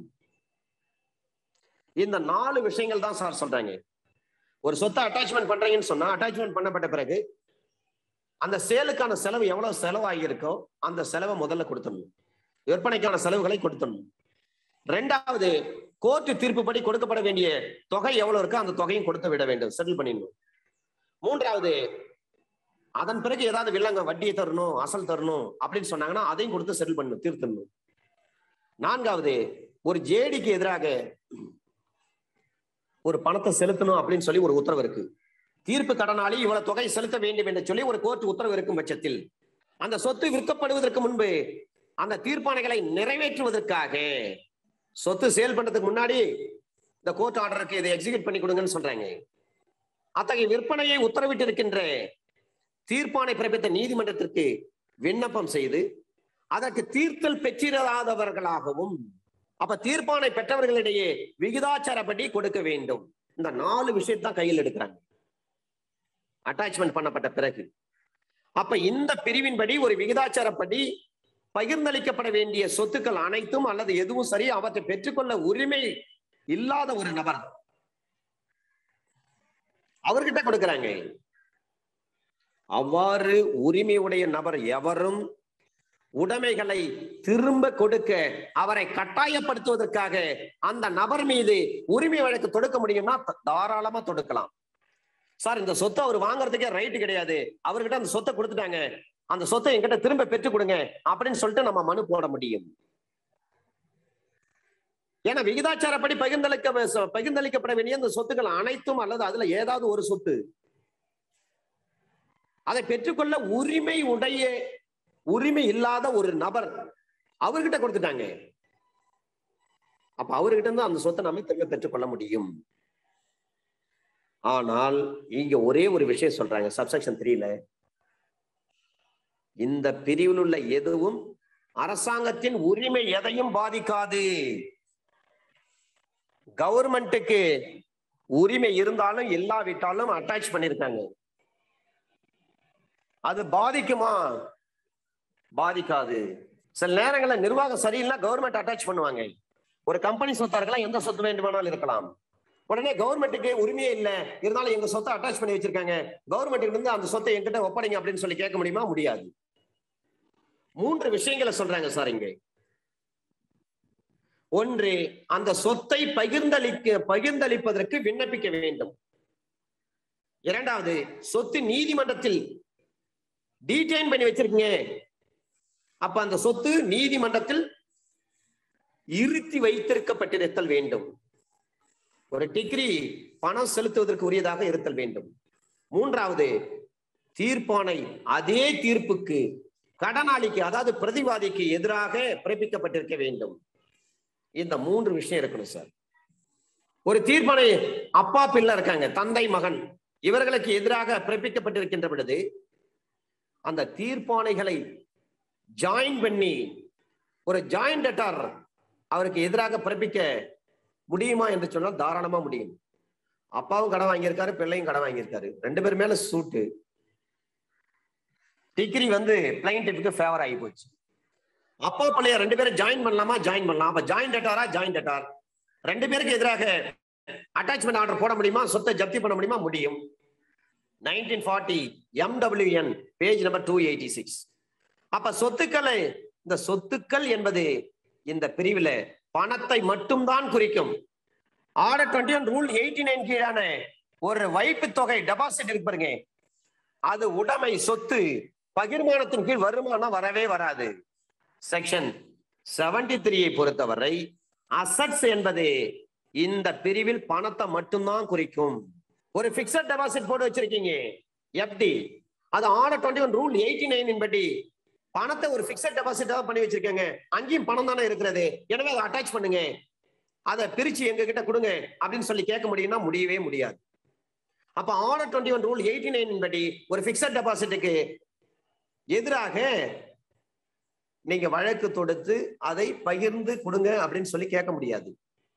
இந்த நாலு விஷயங்கள் தான் சார் சொல்றாங்க ஒரு சொத்தை அட்டாச்மெண்ட் பண்றீங்கன்னு சொன்னா அட்டாச்மெண்ட் பண்ணப்பட்ட பிறகு அந்த சேலுக்கான செலவு எவ்வளவு செலவாகியிருக்கோ அந்த செலவை முதல்ல கொடுத்துடணும் விற்பனைக்கான செலவுகளை கொடுத்துடணும் ரெண்டாவது கோர்ட்டு தீர்ப்புப்படி கொடுக்கப்பட வேண்டிய தொகை எவ்வளவு இருக்கோ அந்த தொகையும் கொடுத்து விட வேண்டும் செட்டில் பண்ணிடணும் மூன்றாவது அதன் பிறகு ஏதாவது வில்லங்க வட்டியை தரணும் அசல் தரணும் அப்படின்னு சொன்னாங்கன்னா அதையும் கொடுத்து செட்டில் பண்ணணும் தீர்த்தணும் நான்காவது ஒரு ஜேடிக்கு எதிராக ஒரு பணத்தை செலுத்தணும் அப்படின்னு சொல்லி ஒரு உத்தரவு இருக்கு தீர்ப்பு கடனாளி இவ்வளவு தொகை செலுத்த வேண்டும் என்று சொல்லி ஒரு கோர்ட் உத்தரவு இருக்கும் பட்சத்தில் அந்த சொத்து விற்கப்படுவதற்கு முன்பு அந்த தீர்ப்பாணைகளை நிறைவேற்றுவதற்காக சொத்து சேல் பண்றதுக்கு முன்னாடி இந்த கோர்ட் ஆர்டருக்கு இதை எக்ஸிக்யூட் பண்ணி கொடுங்கன்னு சொல்றாங்க அத்தகைய விற்பனையை உத்தரவிட்டு இருக்கின்ற தீர்ப்பாணை பிறப்பித்த நீதிமன்றத்திற்கு விண்ணப்பம் செய்து அதற்கு தீர்த்தல் பெற்றிராதவர்களாகவும் அப்ப தீர்ப்பாணை பெற்றவர்களிடையே விகிதாச்சாரப்படி கொடுக்க வேண்டும் இந்த நாலு விஷயத்தான் கையில் எடுக்கிறாங்க அட்டாச்மெண்ட் பண்ணப்பட்ட பிறகு அப்ப இந்த பிரிவின்படி ஒரு விகிதாச்சாரப்படி பகிர்ந்தளிக்கப்பட வேண்டிய சொத்துக்கள் அனைத்தும் அல்லது எதுவும் சரி அவற்றை பெற்றுக்கொள்ள உரிமை இல்லாத ஒரு நபர் அவர்கிட்ட கொடுக்கறாங்க அவ்வாறு உரிமையுடைய நபர் எவரும் உடைமைகளை திரும்ப கொடுக்க அவரை கட்டாயப்படுத்துவதற்காக அந்த நபர் மீது உரிமை வழக்கு தொடுக்க முடியும்னா தாராளமா தொடுக்கலாம் சார் இந்த சொத்தை அவர் வாங்குறதுக்கே ரைட்டு கிடையாது அவர்கிட்ட அந்த சொத்தை கொடுத்துட்டாங்க அந்த சொத்தை என்கிட்ட திரும்ப பெற்றுக் கொடுங்க அப்படின்னு சொல்லிட்டு நம்ம மனு போட முடியும் ஏன்னா விகிதாச்சாரப்படி பகிர்ந்தளிக்க பகிர்ந்தளிக்கப்பட வேண்டிய அந்த சொத்துக்கள் அனைத்தும் அல்லது அதுல ஏதாவது ஒரு சொத்து அதை பெற்றுக்கொள்ள உரிமை உடைய உரிமை இல்லாத ஒரு நபர் அவர்கிட்ட கொடுத்துட்டாங்க அப்ப அவர்கிட்ட இருந்து அந்த சொத்தை நம்ம திரும்ப பெற்றுக்கொள்ள முடியும் ஆனால் இங்க ஒரே ஒரு விஷயம் சொல்றாங்க சப்செக்ஷன் த்ரீல இந்த பிரிவில் உள்ள எதுவும் அரசாங்கத்தின் உரிமை எதையும் பாதிக்காது கவர்மெண்ட்டுக்கு உரிமை இருந்தாலும் இல்லாவிட்டாலும் அட்டாச் பண்ணிருக்காங்க அது பாதிக்குமா பாதிக்காது சில நேரங்களில் நிர்வாகம் சரியில்லை கவர்மெண்ட் அட்டாச் பண்ணுவாங்க ஒரு கம்பெனி சொத்தா இருக்கலாம் எந்த சொத்து வேண்டுமானாலும் இருக்கலாம் உடனே கவர்மெண்ட்டுக்கு உரிமையே இல்ல இருந்தாலும் எங்க சொத்தை அட்டாச் பண்ணி வச்சிருக்காங்க கவர்மெண்ட் இருந்து அந்த சொத்தை என்கிட்ட ஒப்படைங்க அப்படின்னு சொல்லி கேட்க முடியுமா முடியாது மூன்று விஷயங்களை சொல்றாங்க சார் இங்க ஒன்று அந்த சொத்தை பகிர்ந்தளிக்க பகிர்ந்தளிப்பதற்கு விண்ணப்பிக்க வேண்டும் இரண்டாவது சொத்து நீதிமன்றத்தில் டீடைன் பண்ணி வச்சிருக்கீங்க அப்ப அந்த சொத்து நீதிமன்றத்தில் இருத்தி வைத்திருக்கப்பட்டிருத்தல் வேண்டும் ஒரு டிகிரி பணம் செலுத்துவதற்கு உரியதாக இருத்தல் வேண்டும் மூன்றாவது தீர்ப்பானை அதே தீர்ப்புக்கு கடனாளிக்கு அதாவது பிரதிவாதிக்கு எதிராக பிறப்பிக்கப்பட்டிருக்க வேண்டும் இந்த மூன்று விஷயம் இருக்கணும் சார் ஒரு தீர்ப்பானை அப்பா பிள்ளை இருக்காங்க தந்தை மகன் இவர்களுக்கு எதிராக பிறப்பிக்கப்பட்டிருக்கின்ற பொழுது அந்த தீர்ப்பானைகளை ஜாயின் பண்ணி ஒரு ஜாயிண்ட் லெட்டர் அவருக்கு எதிராக பிறப்பிக்க முடியுமா என்று சொன்னால் தாராளமா முடியும் அப்பாவும் கடன் வாங்கியிருக்காரு பிள்ளையும் கடன் வாங்கியிருக்காரு ரெண்டு பேர் மேல சூட்டு டிகிரி வந்து பிளைன்டிஃப்க்கு ஃபேவர் ஆகி போச்சு அப்பா பிள்ளைய ரெண்டு பேரும் ஜாயின் பண்ணலாமா ஜாயின் பண்ணலாம் அப்ப ஜாயின் டெட்டாரா ஜாயின் டெட்டார் ரெண்டு பேருக்கு எதிராக அட்டாச்மெண்ட் ஆர்டர் போட முடியுமா சொத்தை ஜப்தி பண்ண முடியுமா முடியும் nineteen forty MWN page number two eighty six அப்ப சொத்துக்களை இந்த சொத்துக்கள் என்பது இந்த பிரிவுல பணத்தை மட்டும்தான் குறிக்கும் order twenty one rule eighty nine கீழான ஒரு வைப்பு தொகை டெபாசிட் இருக்கு பாருங்க அது உடைமை சொத்து பகிர்மானத்தின் கீழ் வருமானம் வரவே வராது செக்ஷன் செவன்டி த்ரீயை பொறுத்தவரை அசட்ஸ் என்பது இந்த பிரிவில் பணத்தை மட்டும்தான் குறிக்கும் ஒரு பிக்சட் டெபாசிட் போட்டு வச்சிருக்கீங்க எஃப்டி அது order twenty one rule eighty nine படி பணத்தை ஒரு பிக்சட் டெபாசிட்டா பண்ணி வச்சிருக்கேங்க அங்கேயும் பணம் தானே இருக்கிறது எனவே அதை அட்டாச் பண்ணுங்க அதை பிரிச்சு எங்க கிட்ட கொடுங்க அப்படின்னு சொல்லி கேட்க முடியும்னா முடியவே முடியாது அப்ப order twenty one rule eighty nine படி ஒரு பிக்சட் டெபாசிட்டுக்கு எதிராக நீங்க வழக்கு தொடுத்து அதை பகிர்ந்து கொடுங்க அப்படின்னு சொல்லி கேட்க முடியாது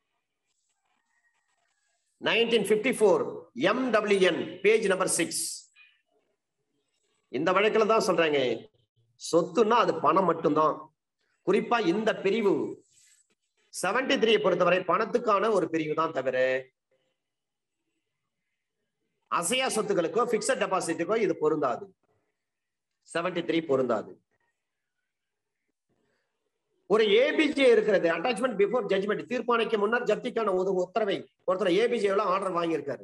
nineteen fifty four MWN page number six இந்த வழக்குல தான் சொல்றாங்க சொத்துன்னா அது பணம் மட்டும்தான் குறிப்பா இந்த பிரிவு செவன்டி த்ரீயை பொறுத்தவரை பணத்துக்கான ஒரு பிரிவு தான் தவிர அசையா சொத்துக்களுக்கோ பிக்சட் டெபாசிட்டுக்கோ இது பொருந்தாது செவன்டி த்ரீ பொருந்தாது ஒரு ஏபிஜே இருக்கிறது அட்டாச்மெண்ட் பிஃபோர் ஜட்ஜ்மெண்ட் தீர்ப்பாணைக்கு முன்னர் ஜப்திக்கான ஒரு உத்தரவை ஒருத்தர் ஏபிஜே ஆர்டர் வாங்கியிருக்காரு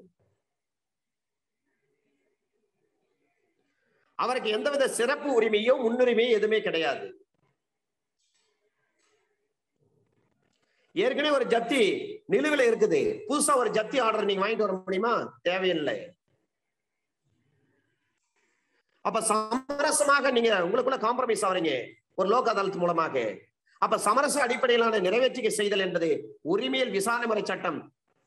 அவருக்கு எந்தவித சிறப்பு உரிமையோ முன்னுரிமையோ எதுவுமே கிடையாது ஏற்கனவே ஒரு ஜப்தி நிலுவையில் இருக்குது புதுசா ஒரு ஜப்தி ஆர்டர் நீங்க வாங்கிட்டு வர முடியுமா தேவையில்லை அப்ப சமரசமாக நீங்க உங்களுக்குள்ள காம்ப்ரமைஸ் ஆவறீங்க ஒரு லோக் அதாலத் மூலமாக அப்ப சமரச அடிப்படையிலான நிறைவேற்றிக்கை செய்தல் என்பது உரிமையல் விசாரணை முறை சட்டம்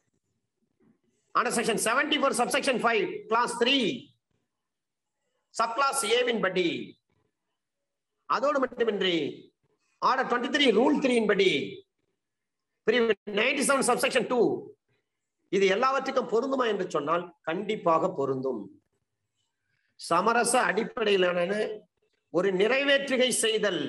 ஆன section seventy four subsection five clause three sub clause ஏவின் படி அதோடு மட்டுமின்றி ஆர்டர் டுவெண்ட்டி த்ரீ ரூல் த்ரீயின் படி பிரிவு நைன்டி செவன் சப்செக்ஷன் டூ இது எல்லாவற்றுக்கும் பொருந்துமா என்று சொன்னால் கண்டிப்பாக பொருந்தும் சமரச அடிப்படையிலான ஒரு நிறைவேற்றுகை செய்தல்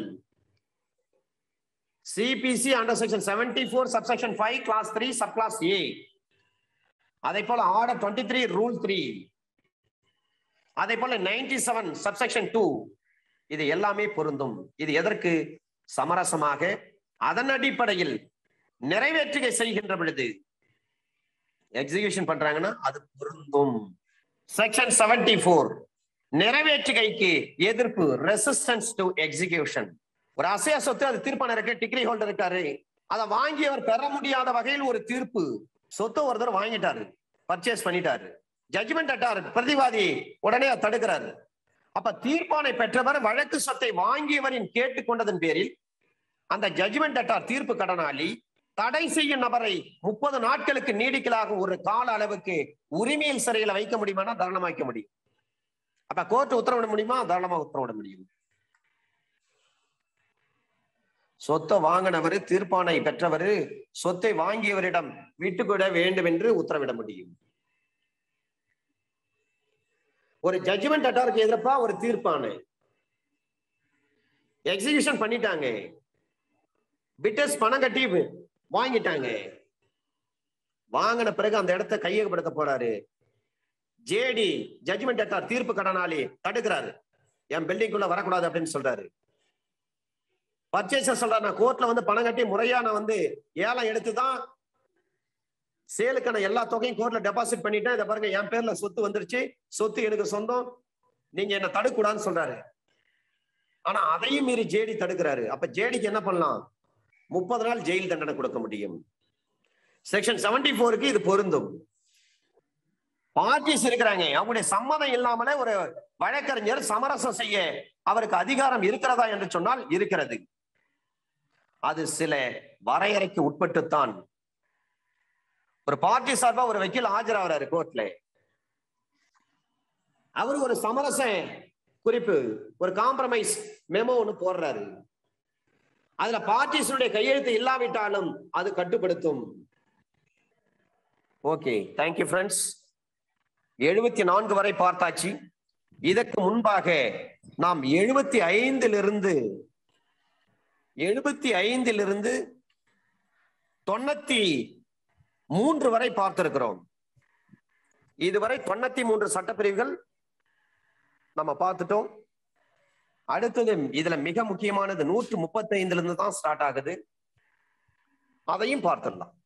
CPC under section seventy four subsection five clause three sub clause A அதே போல order twenty three rule three அதே போல நைன்டி செவன் சப்செக்ஷன் டூ இது எல்லாமே பொருந்தும் இது எதற்கு சமரசமாக அதன் அடிப்படையில் நிறைவேற்றுகை செய்கின்ற பொழுது எக்ஸிகியூஷன் பண்றாங்கன்னா அது பொருந்தும் செக்ஷன் செவன்டி ஃபோர் நிறைவேற்றுகைக்கு எதிர்ப்பு ரெசிஸ்டன்ஸ் டு எக்ஸிகியூஷன் ஒரு அசைய சொத்து அது தீர்ப்பான இருக்கு டிகிரி ஹோல்டர் இருக்காரு அதை வாங்கியவர் பெற முடியாத வகையில் ஒரு தீர்ப்பு சொத்து ஒருத்தர் வாங்கிட்டாரு பர்ச்சேஸ் பண்ணிட்டாரு ஜட்ஜ்மெண்ட் அட்டார் பிரதிவாதி உடனே அதை தடுக்கிறாரு அப்ப தீர்ப்பானை பெற்றவர் வழக்கு சொத்தை வாங்கியவரின் கேட்டுக்கொண்டதன் பேரில் அந்த ஜட்ஜ்மெண்ட் அட்டார் தீர்ப்பு கடனாளி தடை செய்யும் நபரை முப்பது நாட்களுக்கு நீடிக்கலாக ஒரு கால அளவுக்கு உரிமையில் சிறையில வைக்க முடியுமானா தாராளமா வைக்க முடியும் அப்ப கோர்ட் உத்தரவிட முடியுமா தாராளமா உத்தரவிட முடியும் சொத்தை வாங்கினவர் தீர்ப்பானை பெற்றவர் சொத்தை வாங்கியவரிடம் விட்டுக்கொட வேண்டும் என்று உத்தரவிட முடியும் ஒரு ஜட்ஜ்மெண்ட் அட்டாருக்கு எதிர்ப்பா ஒரு தீர்ப்பானை எக்ஸிகியூஷன் பண்ணிட்டாங்க பிட்டர்ஸ் பணம் கட்டி வாங்கிட்டாங்க வாங்கின பிறகு அந்த இடத்த கையகப்படுத்த போறாரு ஜேடி ஜட்ஜ்மெண்ட் அட்டார் தீர்ப்பு கடனாளி தடுக்கிறாரு என் பில்டிங்குள்ள வரக்கூடாது அப்படின்னு சொல்றாரு பர்ச்சேசர் சொல்றாரு நான் கோர்ட்ல வந்து பணம் கட்டி முறையா நான் வந்து ஏலம் எடுத்துதான் சேலுக்கான எல்லா தொகையும் கோர்ட்ல டெபாசிட் பண்ணிட்டேன் இதை பாருங்க என் பேர்ல சொத்து வந்துருச்சு சொத்து எனக்கு சொந்தம் நீங்க என்ன தடுக்கூடாதுன்னு சொல்றாரு ஆனா அதையும் மீறி ஜேடி தடுக்கிறாரு அப்ப ஜேடிக்கு என்ன பண்ணலாம் முப்பது நாள் ஜெயில் தண்டனை கொடுக்க முடியும் செக்ஷன் செவன்டி போருக்கு இது பொருந்தும் பார்ட்டிஸ் இருக்கிறாங்க அவங்களுடைய சம்மதம் இல்லாமலே ஒரு வழக்கறிஞர் சமரசம் செய்ய அவருக்கு அதிகாரம் இருக்கிறதா என்று சொன்னால் இருக்கிறது அது சில வரையறைக்கு உட்பட்டுத்தான் ஒரு பார்ட்டி சார்பா ஒரு வக்கீல் ஆஜராகிறாரு கோர்ட்ல அவர் ஒரு சமரச குறிப்பு ஒரு காம்ப்ரமைஸ் மெமோ ஒன்று போடுறாரு அதுல பார்ட்டிஸுடைய கையெழுத்து இல்லாவிட்டாலும் அது கட்டுப்படுத்தும் ஓகே தேங்க்யூ ஃப்ரெண்ட்ஸ் எழுபத்தி நான்கு வரை பார்த்தாச்சு இதற்கு முன்பாக நாம் எழுபத்தி ஐந்திலிருந்து எழுபத்தி ஐந்திலிருந்து தொண்ணூத்தி மூன்று வரை பார்த்திருக்கிறோம் இதுவரை தொண்ணூத்தி மூன்று சட்டப்பிரிவுகள் நம்ம பார்த்துட்டோம் அடுத்தது இதுல மிக முக்கியமானது நூற்று முப்பத்தி ஐந்துல இருந்து தான் ஸ்டார்ட் ஆகுது அதையும் பார்த்துடலாம்